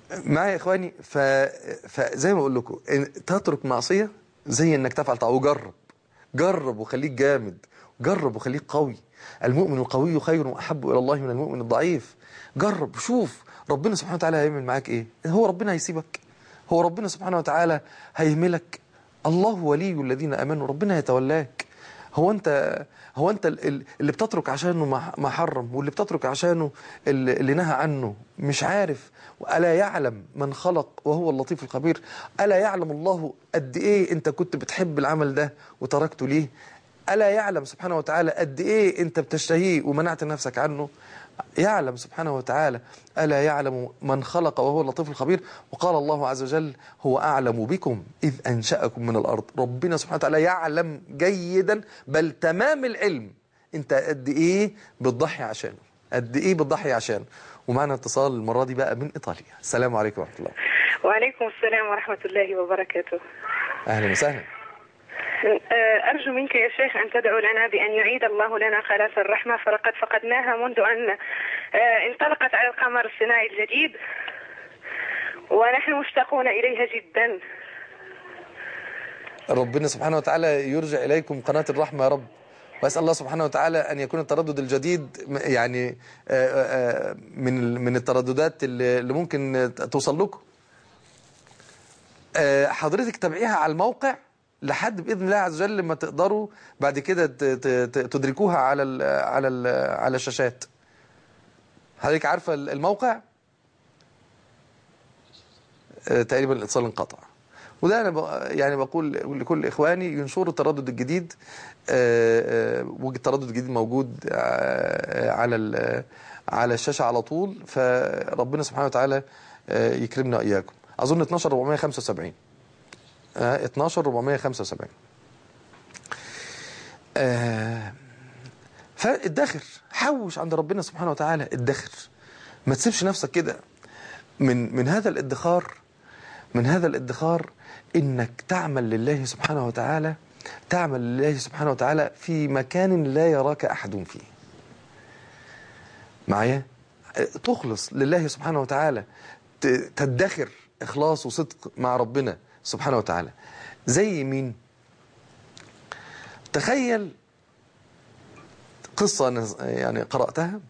معايا يا اخواني ف... فزي ما اقول لكم إن تترك معصيه زي انك تفعل طاعه وجرب جرب وخليك جامد جرب وخليك قوي المؤمن القوي خير واحب الى الله من المؤمن الضعيف جرب شوف ربنا سبحانه وتعالى هيعمل معاك ايه هو ربنا هيسيبك هو ربنا سبحانه وتعالى هيهملك الله ولي الذين امنوا ربنا هيتولاك هو انت هو انت ال- ال- اللي بتترك عشانه ما ما حرم واللي بتترك عشانه اللي اللي نهى عنه مش عارف الا يعلم من خلق وهو اللطيف الخبير الا يعلم الله قد ايه انت كنت بتحب العمل ده وتركته ليه الا يعلم سبحانه وتعالى قد ايه انت بتشتهيه ومنعت نفسك عنه يعلم سبحانه وتعالى ألا يعلم من خلق وهو اللطيف الخبير وقال الله عز وجل هو أعلم بكم إذ أنشأكم من الأرض ربنا سبحانه وتعالى يعلم جيدا بل تمام العلم أنت قد إيه بتضحي عشانه قد إيه بتضحي عشانه ومعنا اتصال المرة دي بقى من إيطاليا السلام عليكم ورحمة الله وعليكم السلام ورحمة الله وبركاته أهلا وسهلا آه، أرجو منك يا شيخ أن تدعو لنا بأن يعيد الله لنا خلاص الرحمة فلقد فقدناها منذ أن آه، انطلقت على القمر الصناعي الجديد ونحن مشتاقون إليها جدا ربنا سبحانه وتعالى يرجع إليكم قناة الرحمة يا رب وأسأل الله سبحانه وتعالى أن يكون التردد الجديد م- يعني آه، آه، من ال- من الترددات اللي اللي ممكن توصل لكم آه، حضرتك تابعيها على الموقع لحد بإذن الله عز وجل لما تقدروا بعد كده ت- ت- ت- تدركوها على ال على ال على الشاشات حضرتك عارفة الموقع آه، تقريبا الاتصال انقطع وده انا ب- يعني بقول لكل اخواني ينشروا التردد الجديد آه، آه، والتردد الجديد موجود آه، على ال- على الشاشه على طول فربنا سبحانه وتعالى آه، يكرمنا واياكم اظن 12475 آه، 12475 آه، فادخر حوش عند ربنا سبحانه وتعالى ادخر ما تسيبش نفسك كده من من هذا الادخار من هذا الادخار انك تعمل لله سبحانه وتعالى تعمل لله سبحانه وتعالى في مكان لا يراك احد فيه معايا تخلص لله سبحانه وتعالى ت- تدخر اخلاص وصدق مع ربنا سبحانه وتعالى زي مين تخيل قصة أنا يعني قرأتها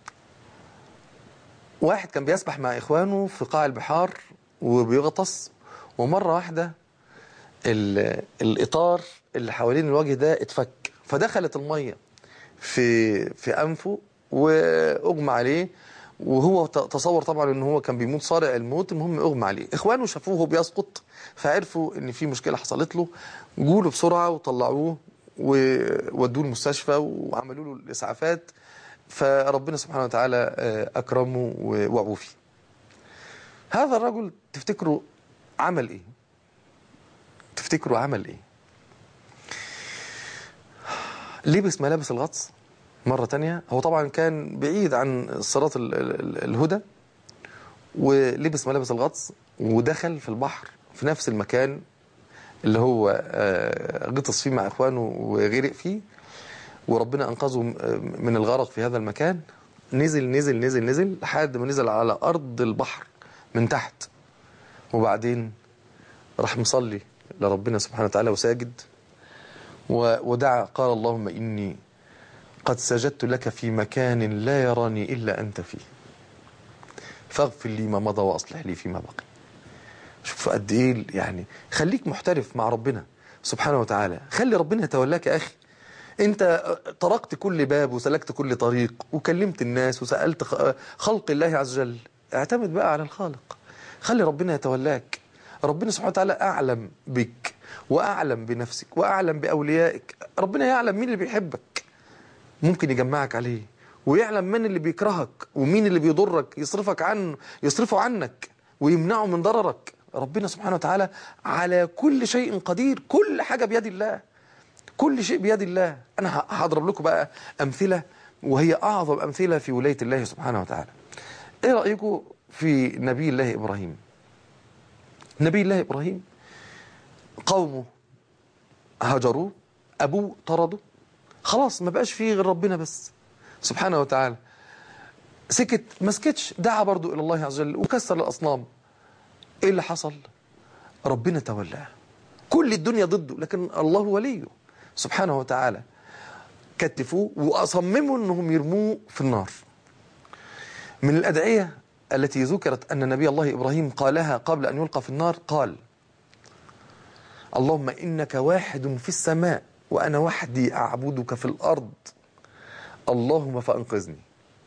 واحد كان بيسبح مع إخوانه في قاع البحار وبيغطس ومرة واحدة ال- الإطار اللي حوالين الوجه ده اتفك فدخلت المية في في أنفه وأغمى عليه وهو ت- تصور طبعا ان هو كان بيموت صارع الموت المهم اغمى عليه اخوانه شافوه وهو بيسقط فعرفوا ان في مشكله حصلت له جوله بسرعه وطلعوه وودوه المستشفى وعملوا له الاسعافات فربنا سبحانه وتعالى آه، اكرمه و- وعوفي هذا الرجل تفتكروا عمل ايه تفتكروا عمل ايه لبس ملابس الغطس مرة تانية هو طبعا كان بعيد عن صراط ال- ال- الهدى ولبس ملابس الغطس ودخل في البحر في نفس المكان اللي هو آه، غطس فيه مع اخوانه وغرق فيه وربنا انقذه م- من الغرق في هذا المكان نزل نزل نزل نزل لحد ما نزل على ارض البحر من تحت وبعدين راح مصلي لربنا سبحانه وتعالى وساجد و- ودعا قال اللهم اني قد سجدت لك في مكان لا يراني الا انت فيه فاغفر لي ما مضى واصلح لي فيما بقي شوف قد ايه يعني خليك محترف مع ربنا سبحانه وتعالى خلي ربنا يتولاك يا اخي انت طرقت كل باب وسلكت كل طريق وكلمت الناس وسالت خ- خلق الله عز وجل اعتمد بقى على الخالق خلي ربنا يتولاك ربنا سبحانه وتعالى اعلم بك واعلم بنفسك واعلم باوليائك ربنا يعلم مين اللي بيحبك ممكن يجمعك عليه ويعلم من اللي بيكرهك ومين اللي بيضرك يصرفك عنه يصرفه عنك ويمنعه من ضررك ربنا سبحانه وتعالى على كل شيء قدير كل حاجة بيد الله كل شيء بيد الله أنا ه- هضرب لكم بقى أمثلة وهي أعظم أمثلة في ولاية الله سبحانه وتعالى إيه رأيكم في نبي الله إبراهيم نبي الله إبراهيم قومه هجروه أبوه طرده خلاص ما بقاش فيه غير ربنا بس سبحانه وتعالى سكت ما سكتش دعا برضو إلى الله عز وجل وكسر الأصنام ايه اللي حصل ربنا تولاه كل الدنيا ضده لكن الله وليه سبحانه وتعالى كتفوه واصمموا انهم يرموه في النار من الادعيه التي ذكرت ان نبي الله ابراهيم قالها قبل ان يلقى في النار قال اللهم انك واحد في السماء وانا وحدي اعبدك في الارض اللهم فانقذني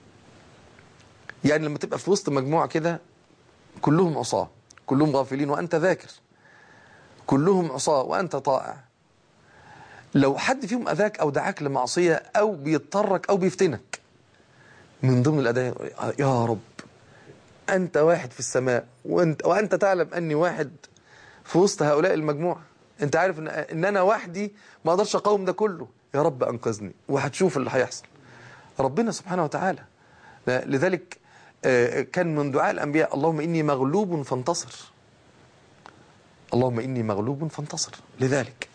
يعني لما تبقى في وسط مجموعه كده كلهم عصاه كلهم غافلين وانت ذاكر كلهم عصاه وانت طائع لو حد فيهم اذاك او دعاك لمعصيه او بيضطرك او بيفتنك من ضمن الادعيه يا رب انت واحد في السماء وانت وانت تعلم اني واحد في وسط هؤلاء المجموعه انت عارف ان ان انا وحدي ما اقدرش اقاوم ده كله يا رب انقذني وهتشوف اللي هيحصل ربنا سبحانه وتعالى لذلك آه، كان من دعاء الانبياء اللهم اني مغلوب فانتصر اللهم اني مغلوب فانتصر لذلك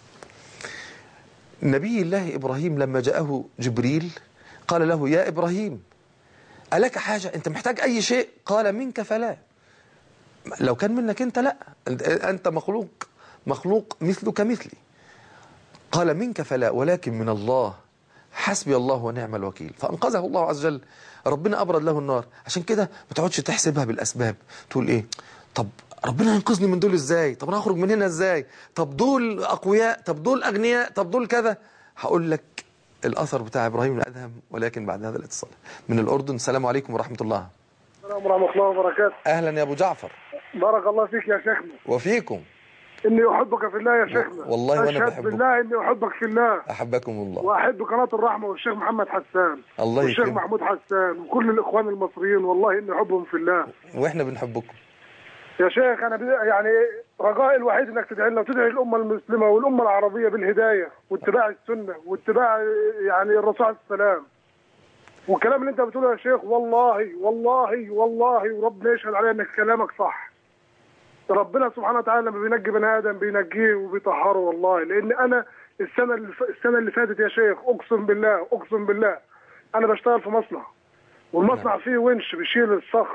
نبي الله ابراهيم لما جاءه جبريل قال له يا ابراهيم ألك حاجة أنت محتاج أي شيء قال منك فلا لو كان منك أنت لا أنت- أنت مخلوق مخلوق مثلك مثلي قال منك فلا ولكن من الله حسبي الله ونعم الوكيل فأنقذه الله عز وجل ربنا أبرد له النار عشان كده ما تقعدش تحسبها بالأسباب تقول إيه طب ربنا ينقذني من دول ازاي طب انا هخرج من هنا ازاي طب دول اقوياء طب دول اغنياء طب دول كذا هقول لك الاثر بتاع ابراهيم الادهم ولكن بعد هذا الاتصال من الاردن السلام عليكم ورحمه الله السلام ورحمة الله وبركاته اهلا يا ابو جعفر بارك الله فيك يا شيخنا وفيكم إني أحبك في الله يا شيخنا والله وأنا أشهد بحبك. بالله إني أحبك في الله احبكم الله وأحب قناة الرحمة والشيخ محمد حسان الله والشيخ يكرمك محمود حسان وكل الإخوان المصريين والله إني أحبهم في الله واحنا بنحبكم يا شيخ أنا بد- يعني رجائي الوحيد إنك تدعي لنا وتدعي الأمة المسلمة والأمة العربية بالهداية واتباع السنة واتباع يعني الرسول عليه السلام والكلام اللي أنت بتقوله يا شيخ والله والله والله وربنا يشهد عليا إنك كلامك صح ربنا سبحانه وتعالى لما بينجي بني ادم بينجيه وبيطهره والله لان انا السنه اللي ف- السنه اللي فاتت يا شيخ اقسم بالله اقسم بالله انا بشتغل في مصنع والمصنع فيه ونش بيشيل الصخر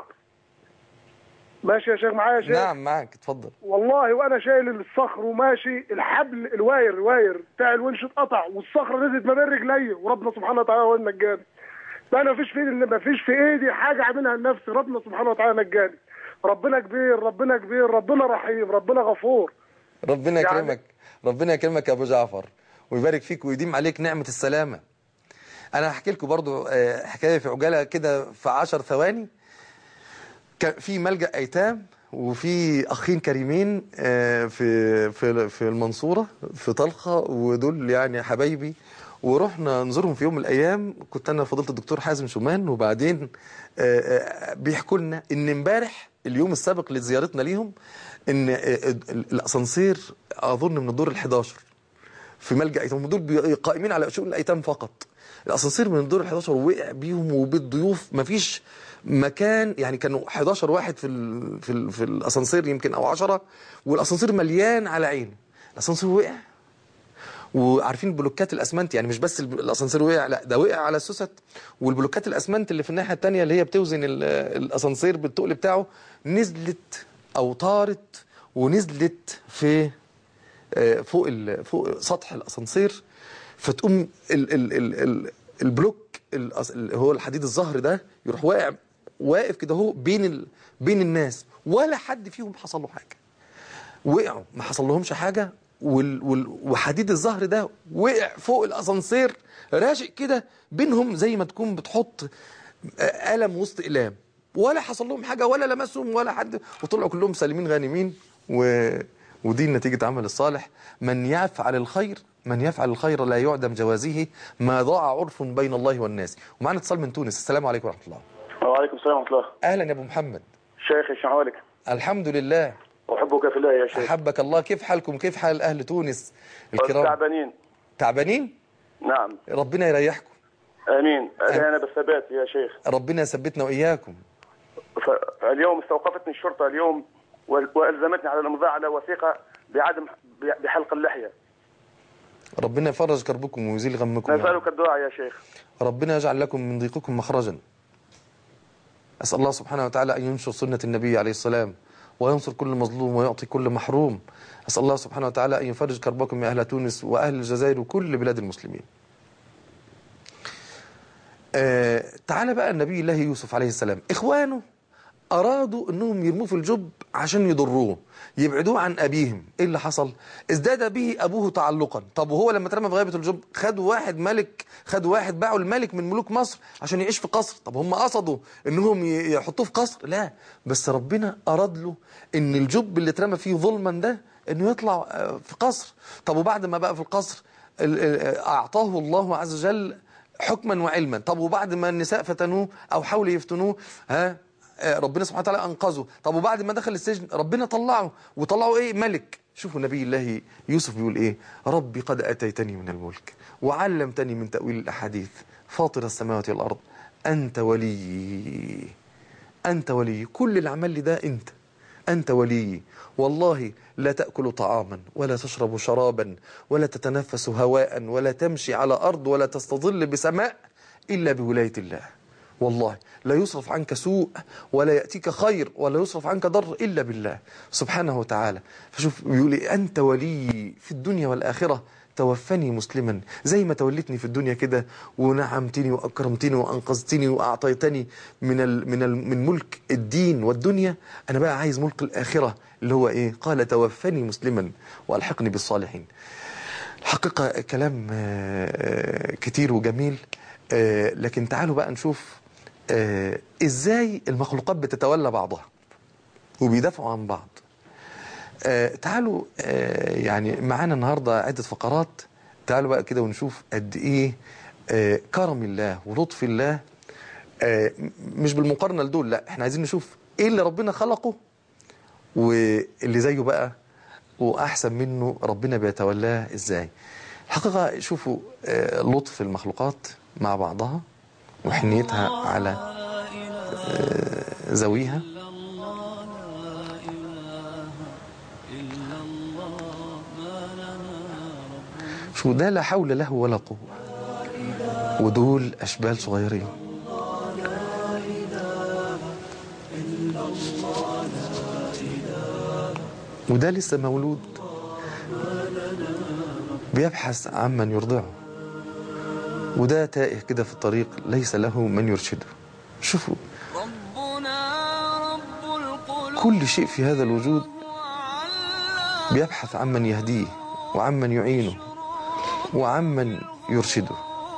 ماشي يا شيخ معايا يا شيخ نعم معك اتفضل والله وانا شايل الصخر وماشي الحبل الواير الواير بتاع الونش اتقطع والصخره نزلت ما بين رجلي وربنا سبحانه وتعالى هو اللي نجاني فانا مفيش في ايدي مفيش في ايدي حاجه اعملها لنفسي ربنا سبحانه وتعالى نجاني ربنا كبير ربنا كبير ربنا رحيم ربنا غفور ربنا يعني- يكرمك ربنا يكرمك يا ابو جعفر ويبارك فيك ويديم عليك نعمه السلامه انا هحكي لكم برضو آه، حكايه في عجاله كده في عشر ثواني كان في ملجأ ايتام وفي اخين كريمين آه، في في في المنصوره في طلخه ودول يعني حبايبي ورحنا نزورهم في يوم من الايام كنت انا فضلت الدكتور حازم شومان وبعدين آه، آه، بيحكوا لنا ان امبارح اليوم السابق لزيارتنا ليهم ان آه، ال- الاسانسير اظن من الدور ال11 في ملجأ ايتام دول بي- قائمين على شؤون الايتام فقط الاسانسير من الدور ال11 وقع بيهم وبالضيوف مفيش مكان يعني كانوا 11 واحد في ال في ال في الاسانسير يمكن او 10 والاسانسير مليان على عينه الاسانسير وقع وعارفين بلوكات الاسمنت يعني مش بس الب- الاسانسير وقع لا ده وقع على السوست والبلوكات الاسمنت اللي في الناحيه الثانيه اللي هي بتوزن ال- الاسانسير بالتقل بتاعه نزلت او طارت ونزلت في آه، فوق ال- فوق سطح الاسانسير فتقوم ال ال ال ال البلوك الأس- ال- هو الحديد الظهر ده يروح واقع واقف كده هو بين ال بين الناس ولا حد فيهم حصل له حاجه وقعوا ما حصل لهمش حاجه وال وال وحديد الظهر ده وقع فوق الاسانسير راشق كده بينهم زي ما تكون بتحط آه، قلم وسط اقلام ولا حصل لهم حاجه ولا لمسهم ولا حد وطلعوا كلهم سالمين غانمين و ودي نتيجة عمل الصالح من يفعل الخير من يفعل الخير لا يعدم جوازه ما ضاع عرف بين الله والناس ومعنا اتصال من تونس السلام عليكم ورحمة الله وعليكم السلام ورحمة الله أهلا يا أبو محمد شيخي شو حالك؟ الحمد لله أحبك في الله يا شيخ أحبك الله كيف حالكم كيف حال أهل تونس الكرام تعبانين تعبانين نعم ربنا يريحكم آمين أنا بالثبات يا شيخ ربنا يثبتنا وإياكم فاليوم استوقفتني الشرطة اليوم وال- وألزمتني على الإمضاء على وثيقة بعدم بحلق اللحية ربنا يفرج كربكم ويزيل غمكم يا رب. نسألك الدعاء يا شيخ ربنا يجعل لكم من ضيقكم مخرجا أسأل الله سبحانه وتعالى أن ينشر سنة النبي عليه السلام وينصر كل مظلوم ويعطي كل محروم أسأل الله سبحانه وتعالى أن يفرج كربكم يا أهل تونس وأهل الجزائر وكل بلاد المسلمين آه تعالى بقى النبي الله يوسف عليه السلام إخوانه أرادوا أنهم يرموه في الجب عشان يضروه يبعدوه عن أبيهم إيه اللي حصل ازداد به أبوه تعلقا طب وهو لما اترمى في غيبة الجب خدوا واحد ملك خدوا واحد باعوا الملك من ملوك مصر عشان يعيش في قصر طب هم قصدوا أنهم ي- يحطوه في قصر لا بس ربنا أراد له أن الجب اللي اترمى فيه ظلما ده أنه يطلع آه، في قصر طب وبعد ما بقى في القصر ال- ال- أعطاه الله عز وجل حكما وعلما طب وبعد ما النساء فتنوه أو حاولوا يفتنوه ها آه، ربنا سبحانه وتعالى أنقذه طب وبعد ما دخل السجن ربنا طلعه وطلعه إيه ملك شوفوا نبي الله يوسف بيقول إيه ربي قد أتيتني من الملك وعلمتني من تأويل الأحاديث فاطر السماوات والأرض أنت ولي أنت ولي كل اللي عمل لي ده أنت أنت ولي والله لا تأكل طعاما ولا تشرب شرابا ولا تتنفس هواء ولا تمشي على أرض ولا تستظل بسماء إلا بولاية الله والله لا يصرف عنك سوء ولا يأتيك خير ولا يصرف عنك ضر إلا بالله سبحانه وتعالى فشوف بيقول إيه أنت ولي في الدنيا والآخرة توفني مسلما زي ما تولتني في الدنيا كده ونعمتني واكرمتني وانقذتني واعطيتني من ال من ال من ملك الدين والدنيا انا بقى عايز ملك الاخره اللي هو ايه قال توفني مسلما والحقني بالصالحين الحقيقه كلام آه، آه، كتير وجميل آه، لكن تعالوا بقى نشوف آه، ازاي المخلوقات بتتولى بعضها وبيدافعوا عن بعض آه، تعالوا آه، يعني معانا النهارده عده فقرات تعالوا بقى كده ونشوف قد ايه آه، كرم الله ولطف الله آه، م- مش بالمقارنه لدول لا احنا عايزين نشوف ايه اللي ربنا خلقه واللي زيه بقى واحسن منه ربنا بيتولاه ازاي الحقيقه شوفوا آه، لطف المخلوقات مع بعضها وحنيتها على آه، ذويها شو ده لا حول له ولا قوة ودول أشبال صغيرين وده لسه مولود بيبحث عمن يرضعه وده تائه كده في الطريق ليس له من يرشده شوفوا كل شيء في هذا الوجود بيبحث عمن يهديه وعمن يعينه وعمن يرشده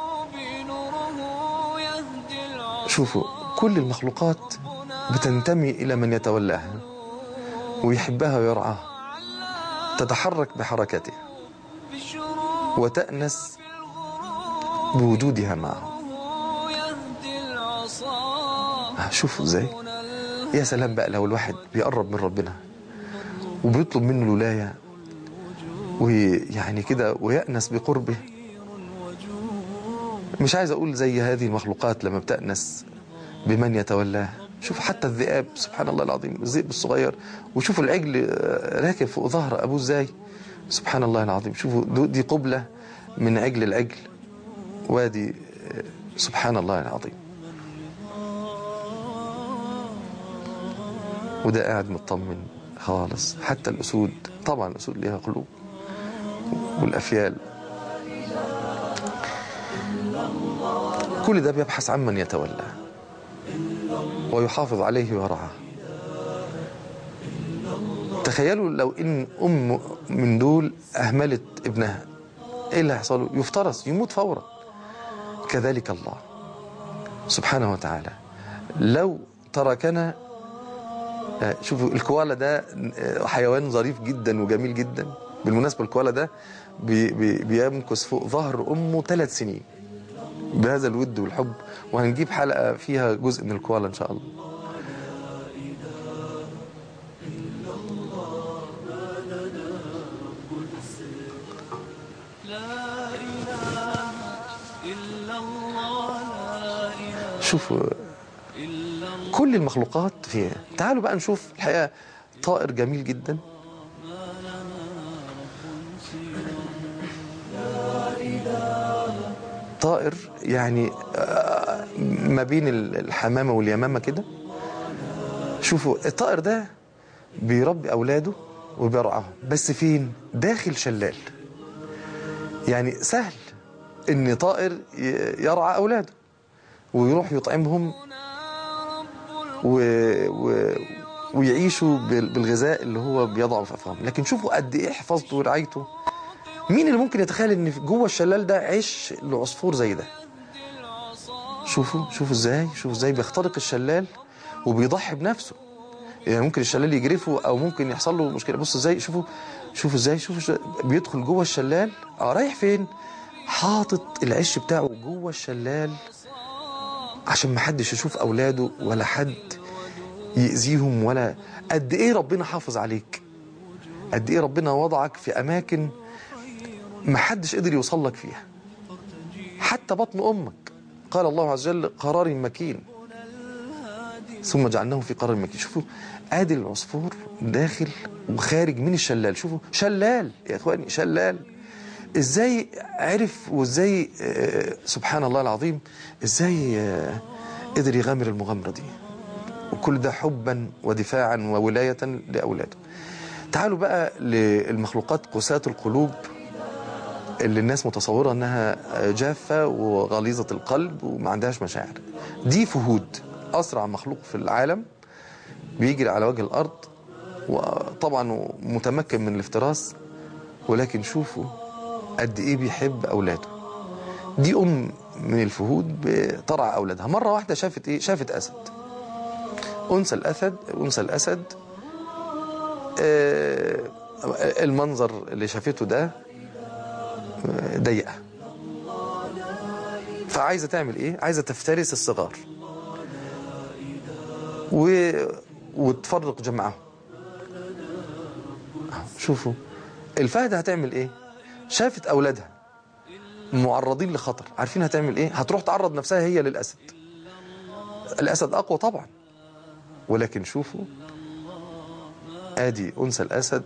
شوفوا كل المخلوقات بتنتمي إلى من يتولاها ويحبها ويرعاها تتحرك بحركته وتأنس بوجودها معه آه، شوفوا ازاي يا سلام بقى لو الواحد بيقرب من ربنا وبيطلب منه الولاية ويعني كده ويأنس بقربه مش عايز أقول زي هذه المخلوقات لما بتأنس بمن يتولاه شوف حتى الذئاب سبحان الله العظيم الذئب الصغير وشوفوا العجل آه، راكب فوق ظهر أبوه ازاي سبحان الله العظيم شوفوا دو- دي قبلة من عجل العجل وادي آه، سبحان الله العظيم وده قاعد مطمن خالص حتى الأسود طبعا الأسود ليها قلوب والأفيال كل ده بيبحث عن من يتولاه ويحافظ عليه ويرعاه تخيلوا لو ان ام من دول اهملت ابنها ايه اللي هيحصل له؟ يفترس يموت فورا كذلك الله سبحانه وتعالى لو تركنا آه، شوفوا الكوالا ده آه، حيوان ظريف جدا وجميل جدا بالمناسبة الكوالا ده بي بي بيمكث فوق ظهر أمه ثلاث سنين بهذا الود والحب وهنجيب حلقة فيها جزء من الكوالا إن شاء الله شوفوا كل المخلوقات فيها تعالوا بقى نشوف الحقيقة طائر جميل جدا طائر يعني آه، ما بين ال- الحمامة واليمامة كده شوفوا الطائر ده بيربي اولاده وبيرعاهم بس فين داخل شلال يعني سهل ان طائر ي- يرعى اولاده ويروح يطعمهم و... و... ويعيشوا بال- بالغذاء اللي هو بيضعه في افواههم لكن شوفوا قد ايه حفاظته ورعايته مين اللي ممكن يتخيل ان في- جوه الشلال ده عيش لعصفور زي ده شوفوا شوفوا ازاي شوفوا ازاي بيخترق الشلال وبيضحي بنفسه يعني ممكن الشلال يجرفه او ممكن يحصل له مشكله بصوا ازاي شوفوا شوفوا ازاي شوفوا ش... بيدخل جوه الشلال اه رايح فين حاطط العش بتاعه جوه الشلال عشان ما حدش يشوف اولاده ولا حد يأذيهم ولا قد ايه ربنا حافظ عليك قد ايه ربنا وضعك في اماكن ما حدش قدر يوصل لك فيها حتى بطن امك قال الله عز وجل قرار مكين ثم جعلناه في قرار مكين شوفوا ادي العصفور داخل وخارج من الشلال شوفوا شلال يا اخواني شلال ازاي عرف وازاي آه، سبحان الله العظيم ازاي آه، قدر يغامر المغامرة دي وكل ده حبا ودفاعا وولاية لأولاده تعالوا بقى للمخلوقات قساة القلوب اللي الناس متصورة انها جافة وغليظة القلب وما عندهاش مشاعر دي فهود اسرع مخلوق في العالم بيجري على وجه الارض وطبعا متمكن من الافتراس ولكن شوفوا قد ايه بيحب اولاده دي ام من الفهود بترعى اولادها مره واحده شافت ايه شافت اسد انثى الاسد انثى الاسد آه، المنظر اللي شافته ده آه، ضيقه فعايزه تعمل ايه عايزه تفترس الصغار و... وتفرق جمعهم شوفوا الفهد هتعمل ايه شافت اولادها معرضين لخطر عارفين هتعمل ايه هتروح تعرض نفسها هي للاسد الاسد اقوى طبعا ولكن شوفوا ادي انثى الاسد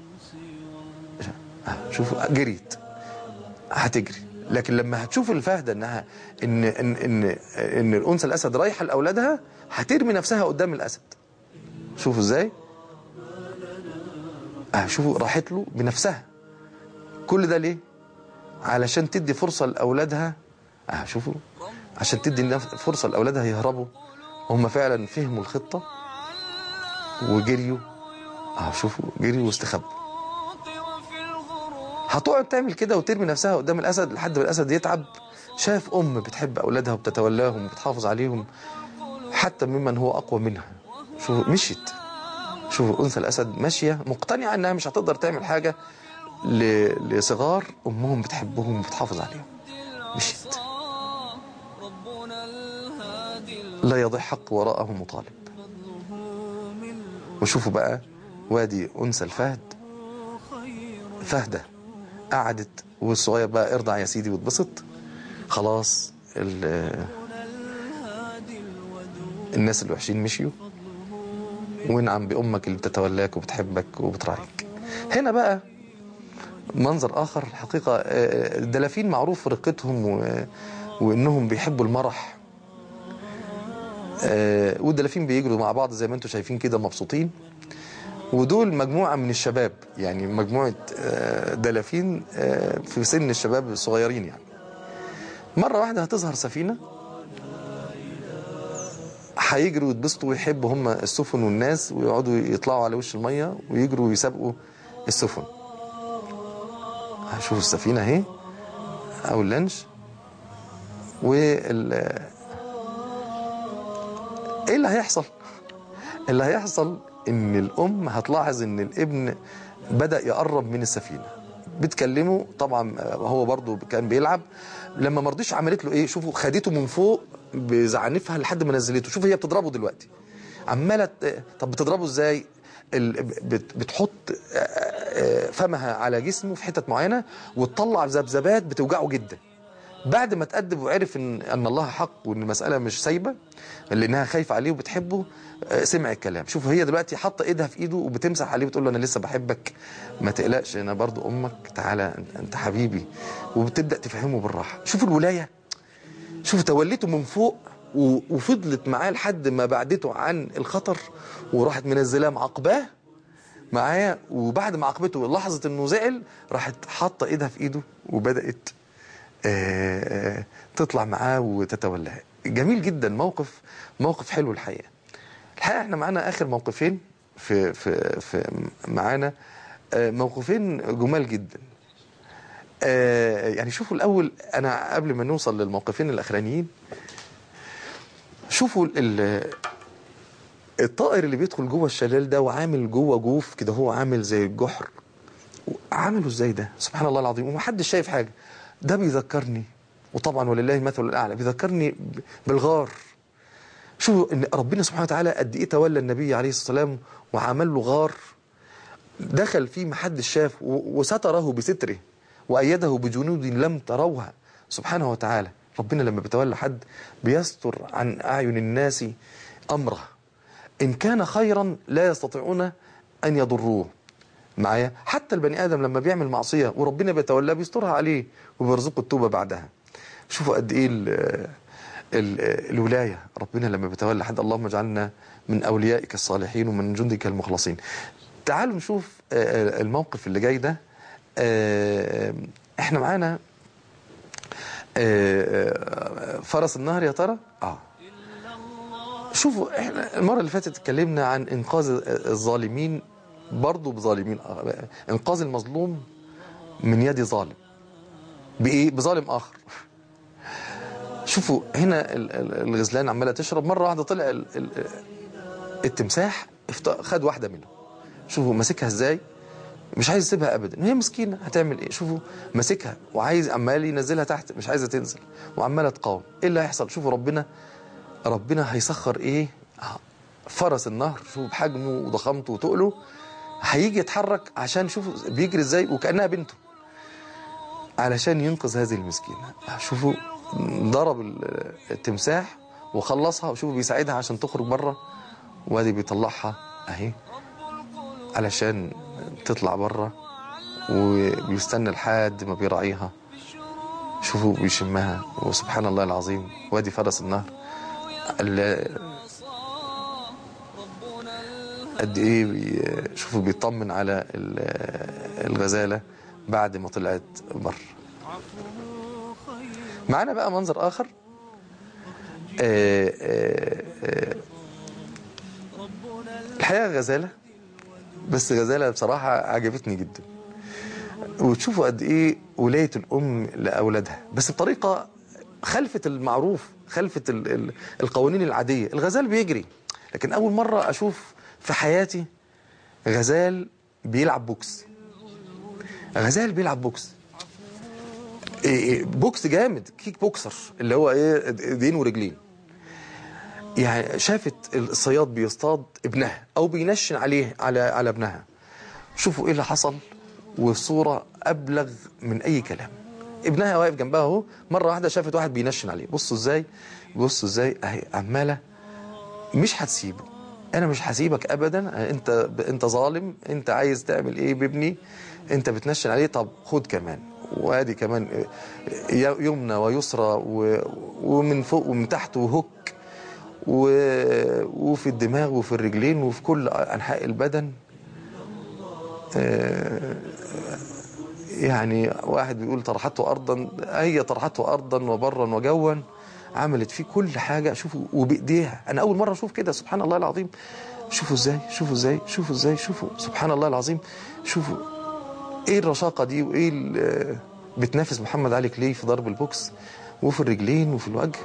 شوفوا جريت هتجري لكن لما هتشوف الفهده انها ان ان ان ان الانثى الاسد رايحه لاولادها هترمي نفسها قدام الاسد شوفوا ازاي آه شوفوا راحت له بنفسها كل ده ليه علشان تدي فرصه لاولادها آه شوفوا عشان تدي نف- فرصه لاولادها يهربوا هم فعلا فهموا الخطه وجريوا اه شوفوا جريوا واستخبوا هتقعد تعمل كده وترمي نفسها قدام الاسد لحد ما الاسد يتعب شاف ام بتحب اولادها وبتتولاهم وبتحافظ عليهم حتى ممن هو اقوى منها شوفوا مشيت شوفوا انثى الاسد ماشيه مقتنعه انها مش هتقدر تعمل حاجه ل- لصغار امهم بتحبهم وبتحافظ عليهم مشيت لا يضيع حق وراءه مطالب وشوفوا بقى وادي انثى الفهد فهده قعدت والصغير بقى ارضع يا سيدي واتبسط خلاص ال- الناس الوحشين مشيوا وانعم بامك اللي بتتولاك وبتحبك وبتراعيك هنا بقى منظر اخر الحقيقه آه، الدلافين معروف رقتهم و... وانهم بيحبوا المرح آه، والدلافين بيجروا مع بعض زي ما انتم شايفين كده مبسوطين ودول مجموعة من الشباب يعني مجموعة آه، دلافين آه، في سن الشباب الصغيرين يعني مرة واحدة هتظهر سفينة هيجروا يتبسطوا ويحبوا هم السفن والناس ويقعدوا يطلعوا على وش المية ويجروا ويسابقوا السفن هشوفوا السفينة اهي او اللانش وال ايه اللي هيحصل اللي هيحصل ان الام هتلاحظ ان الابن بدأ يقرب من السفينة بتكلمه طبعا هو برضو كان بيلعب لما مرضيش عملت له ايه شوفوا خدته من فوق بزعنفها لحد ما نزلته شوف هي بتضربه دلوقتي عماله ت- طب بتضربه ازاي ال- بت- بتحط آه، آه، فمها على جسمه في حتت معينه وتطلع ذبذبات بتوجعه جدا بعد ما تأدب وعرف ان ان الله حق وان المساله مش سايبه لانها خايفه عليه وبتحبه آه، سمع الكلام شوف هي دلوقتي حاطه ايدها في ايده وبتمسح عليه وتقول له انا لسه بحبك ما تقلقش انا برضو امك تعالى أنت- انت حبيبي وبتبدا تفهمه بالراحه شوفوا الولايه شوف توليته من فوق و- وفضلت معاه لحد ما بعدته عن الخطر وراحت منزلاه معاقباه معايا وبعد ما عاقبته لحظه انه زعل راحت حاطه ايدها في ايده وبدات آه، آه، تطلع معاه وتتولاه جميل جدا موقف موقف حلو الحقيقه الحقيقه احنا معانا اخر موقفين في في في معانا آه، موقفين جمال جدا آه، يعني شوفوا الاول انا قبل ما نوصل للموقفين الاخرانيين شوفوا ال- الطائر اللي بيدخل جوه الشلال ده وعامل جوه جوف كده هو عامل زي الجحر عمله ازاي ده سبحان الله العظيم ومحدش شايف حاجه ده بيذكرني وطبعا ولله المثل الاعلى بيذكرني ب- بالغار شوفوا ان ربنا سبحانه وتعالى قد ايه تولى النبي عليه الصلاه والسلام وعمل له غار دخل فيه محدش شاف و- وستره بستره وايده بجنود لم تروها سبحانه وتعالى ربنا لما بيتولى حد بيستر عن اعين الناس امره ان كان خيرا لا يستطيعون ان يضروه معايا حتى البني ادم لما بيعمل معصيه وربنا بيتولاه بيسترها عليه وبيرزقه التوبه بعدها شوفوا قد ايه ال ال الولايه ربنا لما بيتولى حد اللهم اجعلنا من اوليائك الصالحين ومن جندك المخلصين تعالوا نشوف آه، الموقف اللي جاي ده آه، احنا معانا آه، آه، فرس النهر يا ترى اه شوفوا احنا المره اللي فاتت اتكلمنا عن انقاذ الظالمين برضه بظالمين آه، انقاذ المظلوم من يد ظالم بايه بظالم اخر شوفوا هنا ال- ال- الغزلان عماله تشرب مره واحده طلع ال- ال- التمساح افت- خد واحده منهم شوفوا ماسكها ازاي مش عايز يسيبها ابدا هي مسكينه هتعمل ايه شوفوا ماسكها وعايز عمال ينزلها تحت مش عايزه تنزل وعماله تقاوم ايه اللي هيحصل شوفوا ربنا ربنا هيسخر ايه آه، فرس النهر شوفوا بحجمه وضخامته وتقله هيجي يتحرك عشان شوفوا بيجري ازاي وكانها بنته علشان ينقذ هذه المسكينه شوفوا ضرب ال- التمساح وخلصها وشوفوا بيساعدها عشان تخرج بره وادي بيطلعها اهي علشان تطلع بره وبيستنى لحد ما بيراعيها شوفوا بيشمها وسبحان الله العظيم وادي فرس النهر ال- قد ايه بي- شوفوا بيطمن على ال- الغزاله بعد ما طلعت بره معانا بقى منظر اخر آه، آه، آه، الحقيقه غزاله بس غزاله بصراحه عجبتني جدا وتشوفوا قد ايه ولايه الام لاولادها بس بطريقه خلفت المعروف خلفت ال- ال- القوانين العاديه الغزال بيجري لكن اول مره اشوف في حياتي غزال بيلعب بوكس غزال بيلعب بوكس إيه- إيه، بوكس جامد كيك بوكسر اللي هو ايه ايدين ورجلين يعني شافت الصياد بيصطاد ابنها او بينشن عليه على على ابنها شوفوا ايه اللي حصل وصوره ابلغ من اي كلام ابنها واقف جنبها اهو مره واحده شافت واحد بينشن عليه بصوا ازاي بصوا ازاي اهي عماله مش هتسيبه انا مش هسيبك ابدا انت انت ظالم انت عايز تعمل ايه بابني انت بتنشن عليه طب خد كمان وادي كمان يمنى ويسرى و- ومن فوق ومن تحت وهوك و- وفي الدماغ وفي الرجلين وفي كل انحاء البدن آه، يعني واحد بيقول طرحته ارضا هي طرحته ارضا وبرا وجوا عملت فيه كل حاجه شوفوا وبايديها انا اول مره اشوف كده سبحان الله العظيم شوفوا ازاي شوفوا ازاي شوفوا ازاي شوفوا سبحان الله العظيم شوفوا ايه الرشاقه دي وايه ال- بتنافس محمد علي كلي في ضرب البوكس وفي الرجلين وفي الوجه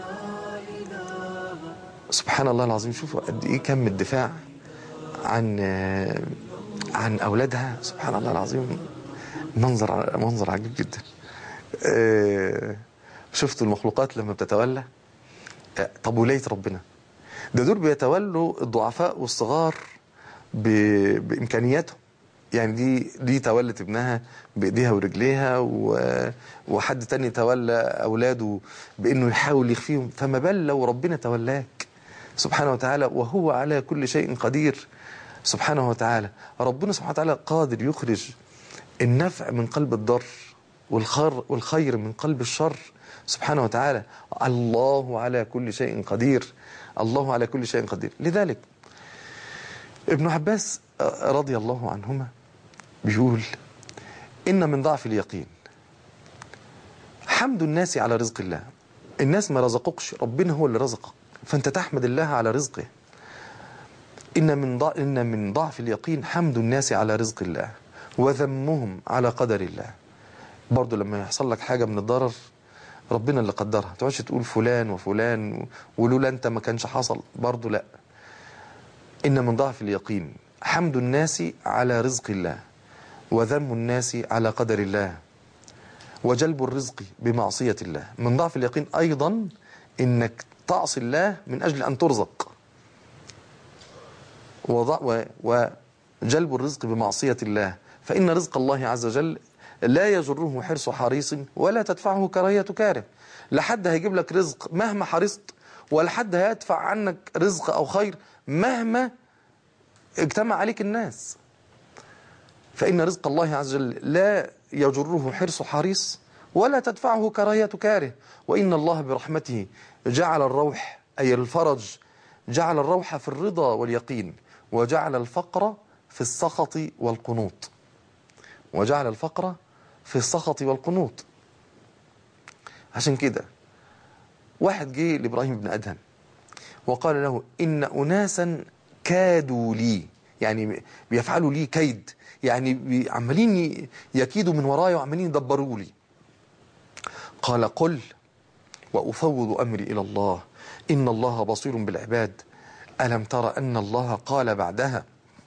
سبحان الله العظيم شوفوا قد ايه كم الدفاع عن عن اولادها سبحان الله العظيم منظر منظر عجيب جدا آه، شفتوا المخلوقات لما بتتولى آه، طب ولايه ربنا ده دول بيتولوا الضعفاء والصغار ب- بامكانياتهم يعني دي دي تولت ابنها بايديها ورجليها و- وحد تاني تولى اولاده بانه يحاول يخفيهم فما بال لو ربنا تولاك سبحانه وتعالى وهو على كل شيء قدير سبحانه وتعالى ربنا سبحانه وتعالى قادر يخرج النفع من قلب الضر والخير والخير من قلب الشر سبحانه وتعالى الله على كل شيء قدير الله على كل شيء قدير لذلك ابن عباس رضي الله عنهما بيقول إن من ضعف اليقين حمد الناس على رزق الله الناس ما رزقكش ربنا هو اللي رزقك فأنت تحمد الله على رزقه إن من ضع إن من ضعف اليقين حمد الناس على رزق الله وذمهم على قدر الله برضو لما يحصل لك حاجة من الضرر ربنا اللي قدرها ما تقعدش تقول فلان وفلان ولولا انت ما كانش حصل برضو لا إن من ضعف اليقين حمد الناس على رزق الله وذم الناس على قدر الله وجلب الرزق بمعصية الله من ضعف اليقين أيضا إنك تعصي الله من أجل أن ترزق وضع و وجلب الرزق بمعصية الله فإن رزق الله عز وجل لا يجره حرص حريص ولا تدفعه كراهية كاره لا حد هيجيب لك رزق مهما حرصت ولا حد هيدفع عنك رزق أو خير مهما اجتمع عليك الناس فإن رزق الله عز وجل لا يجره حرص حريص ولا تدفعه كراهية كاره وإن الله برحمته جعل الروح أي الفرج جعل الروح في الرضا واليقين وجعل الفقر في السخط والقنوط وجعل الفقر في السخط والقنوط عشان كده واحد جه لإبراهيم بن أدهم وقال له إن أناسا كادوا لي يعني بيفعلوا لي كيد يعني عمالين يكيدوا من ورايا وعمالين يدبروا لي قال قل وأفوض أمري إلى الله إن الله بصير بالعباد ألم تر أن الله قال بعدها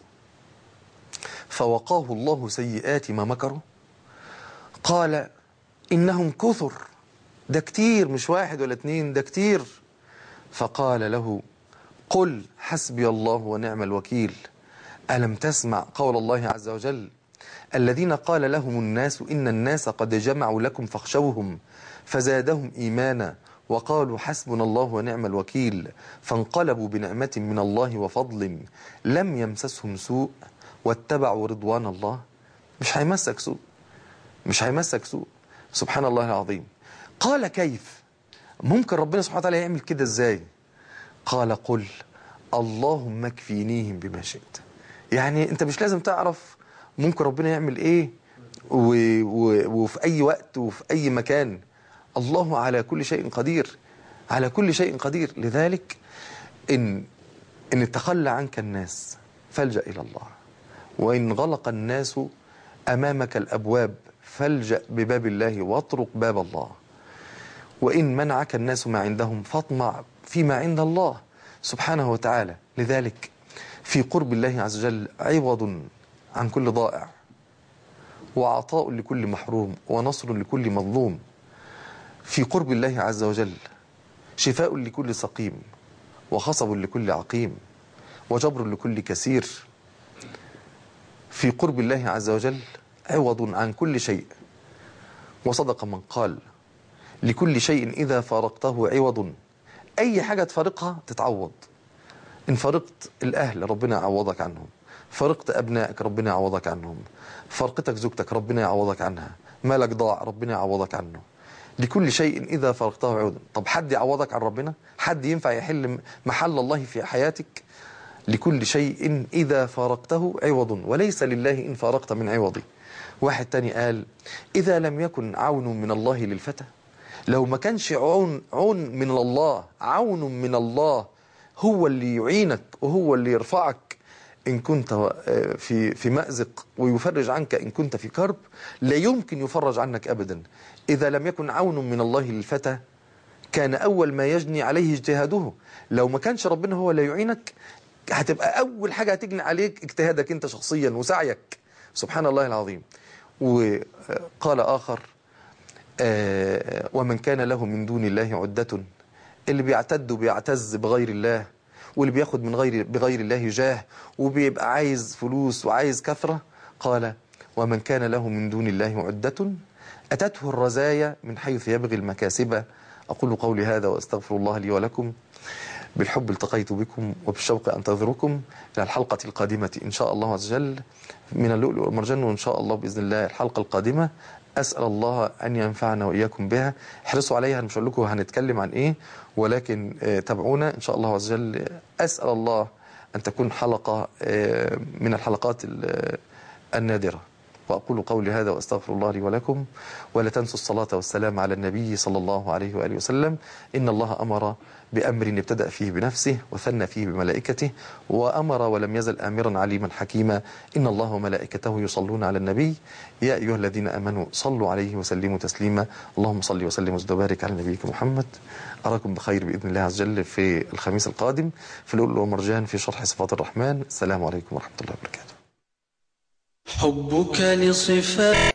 فوقاه الله سيئات ما مكروا قال إنهم كثر ده كتير مش واحد ولا اتنين ده كتير فقال له قل حسبي الله ونعم الوكيل ألم تسمع قول الله عز وجل الذين قال لهم الناس إن الناس قد جمعوا لكم فاخشوهم فزادهم إيمانا وقالوا حسبنا الله ونعم الوكيل فانقلبوا بنعمة من الله وفضل لم يمسسهم سوء واتبعوا رضوان الله مش هيمسك سوء مش هيمسك سوء سبحان الله العظيم قال كيف ممكن ربنا سبحانه وتعالى يعمل كده ازاي قال قل اللهم اكفينيهم بما شئت يعني انت مش لازم تعرف ممكن ربنا يعمل ايه و... و... وفي اي وقت وفي اي مكان الله على كل شيء قدير على كل شيء قدير لذلك ان ان تخلى عنك الناس فالجأ الى الله وان غلق الناس امامك الابواب فالجأ بباب الله واطرق باب الله وإن منعك الناس ما عندهم فاطمع فيما عند الله سبحانه وتعالى لذلك في قرب الله عز وجل عوض عن كل ضائع وعطاء لكل محروم ونصر لكل مظلوم في قرب الله عز وجل شفاء لكل سقيم وخصب لكل عقيم وجبر لكل كثير في قرب الله عز وجل عوض عن كل شيء وصدق من قال لكل شيء إذا فارقته عوض أي حاجة تفارقها تتعوض إن فارقت الأهل ربنا يعوضك عنهم فارقت أبنائك ربنا يعوضك عنهم فارقتك زوجتك ربنا يعوضك عنها مالك ضاع ربنا يعوضك عنه لكل شيء إذا فارقته عوضا طب حد يعوضك عن ربنا حد ينفع يحل محل الله في حياتك لكل شيء إذا فارقته عوض وليس لله إن فارقت من عوضه واحد تاني قال إذا لم يكن عون من الله للفتى لو ما كانش عون عون من الله عون من الله هو اللي يعينك وهو اللي يرفعك إن كنت في في مأزق ويفرج عنك إن كنت في كرب لا يمكن يفرج عنك أبدا إذا لم يكن عون من الله للفتى كان أول ما يجني عليه اجتهاده لو ما كانش ربنا هو اللي يعينك هتبقى أول حاجة هتجني عليك اجتهادك أنت شخصيا وسعيك سبحان الله العظيم وقال آخر ومن كان له من دون الله عدة اللي بيعتد وبيعتز بغير الله واللي بياخد من غير بغير الله جاه وبيبقى عايز فلوس وعايز كثرة قال ومن كان له من دون الله عدة أتته الرزايا من حيث يبغي المكاسب أقول قولي هذا وأستغفر الله لي ولكم بالحب التقيت بكم وبالشوق أنتظركم إلى الحلقة القادمة إن شاء الله عز وجل من اللؤلؤ والمرجان وإن شاء الله بإذن الله الحلقة القادمة أسأل الله أن ينفعنا وإياكم بها احرصوا عليها مش هقول لكم هنتكلم عن إيه ولكن تابعونا إن شاء الله عز وجل أسأل الله أن تكون حلقة آه، من الحلقات ال- النادرة وأقول قولي هذا وأستغفر الله لي ولكم ولا تنسوا الصلاة والسلام على النبي صلى الله عليه وآله وسلم إن الله أمر بأمر ابتدأ فيه بنفسه وثنى فيه بملائكته وأمر ولم يزل آمرا عليما حكيما إن الله وملائكته يصلون على النبي يا أيها الذين آمنوا صلوا عليه وسلموا تسليما اللهم صل وسلم وزد وبارك على نبيك محمد أراكم بخير بإذن الله عز وجل في الخميس القادم في لؤلؤ ومرجان في شرح صفات الرحمن السلام عليكم ورحمة الله وبركاته حبك لصفات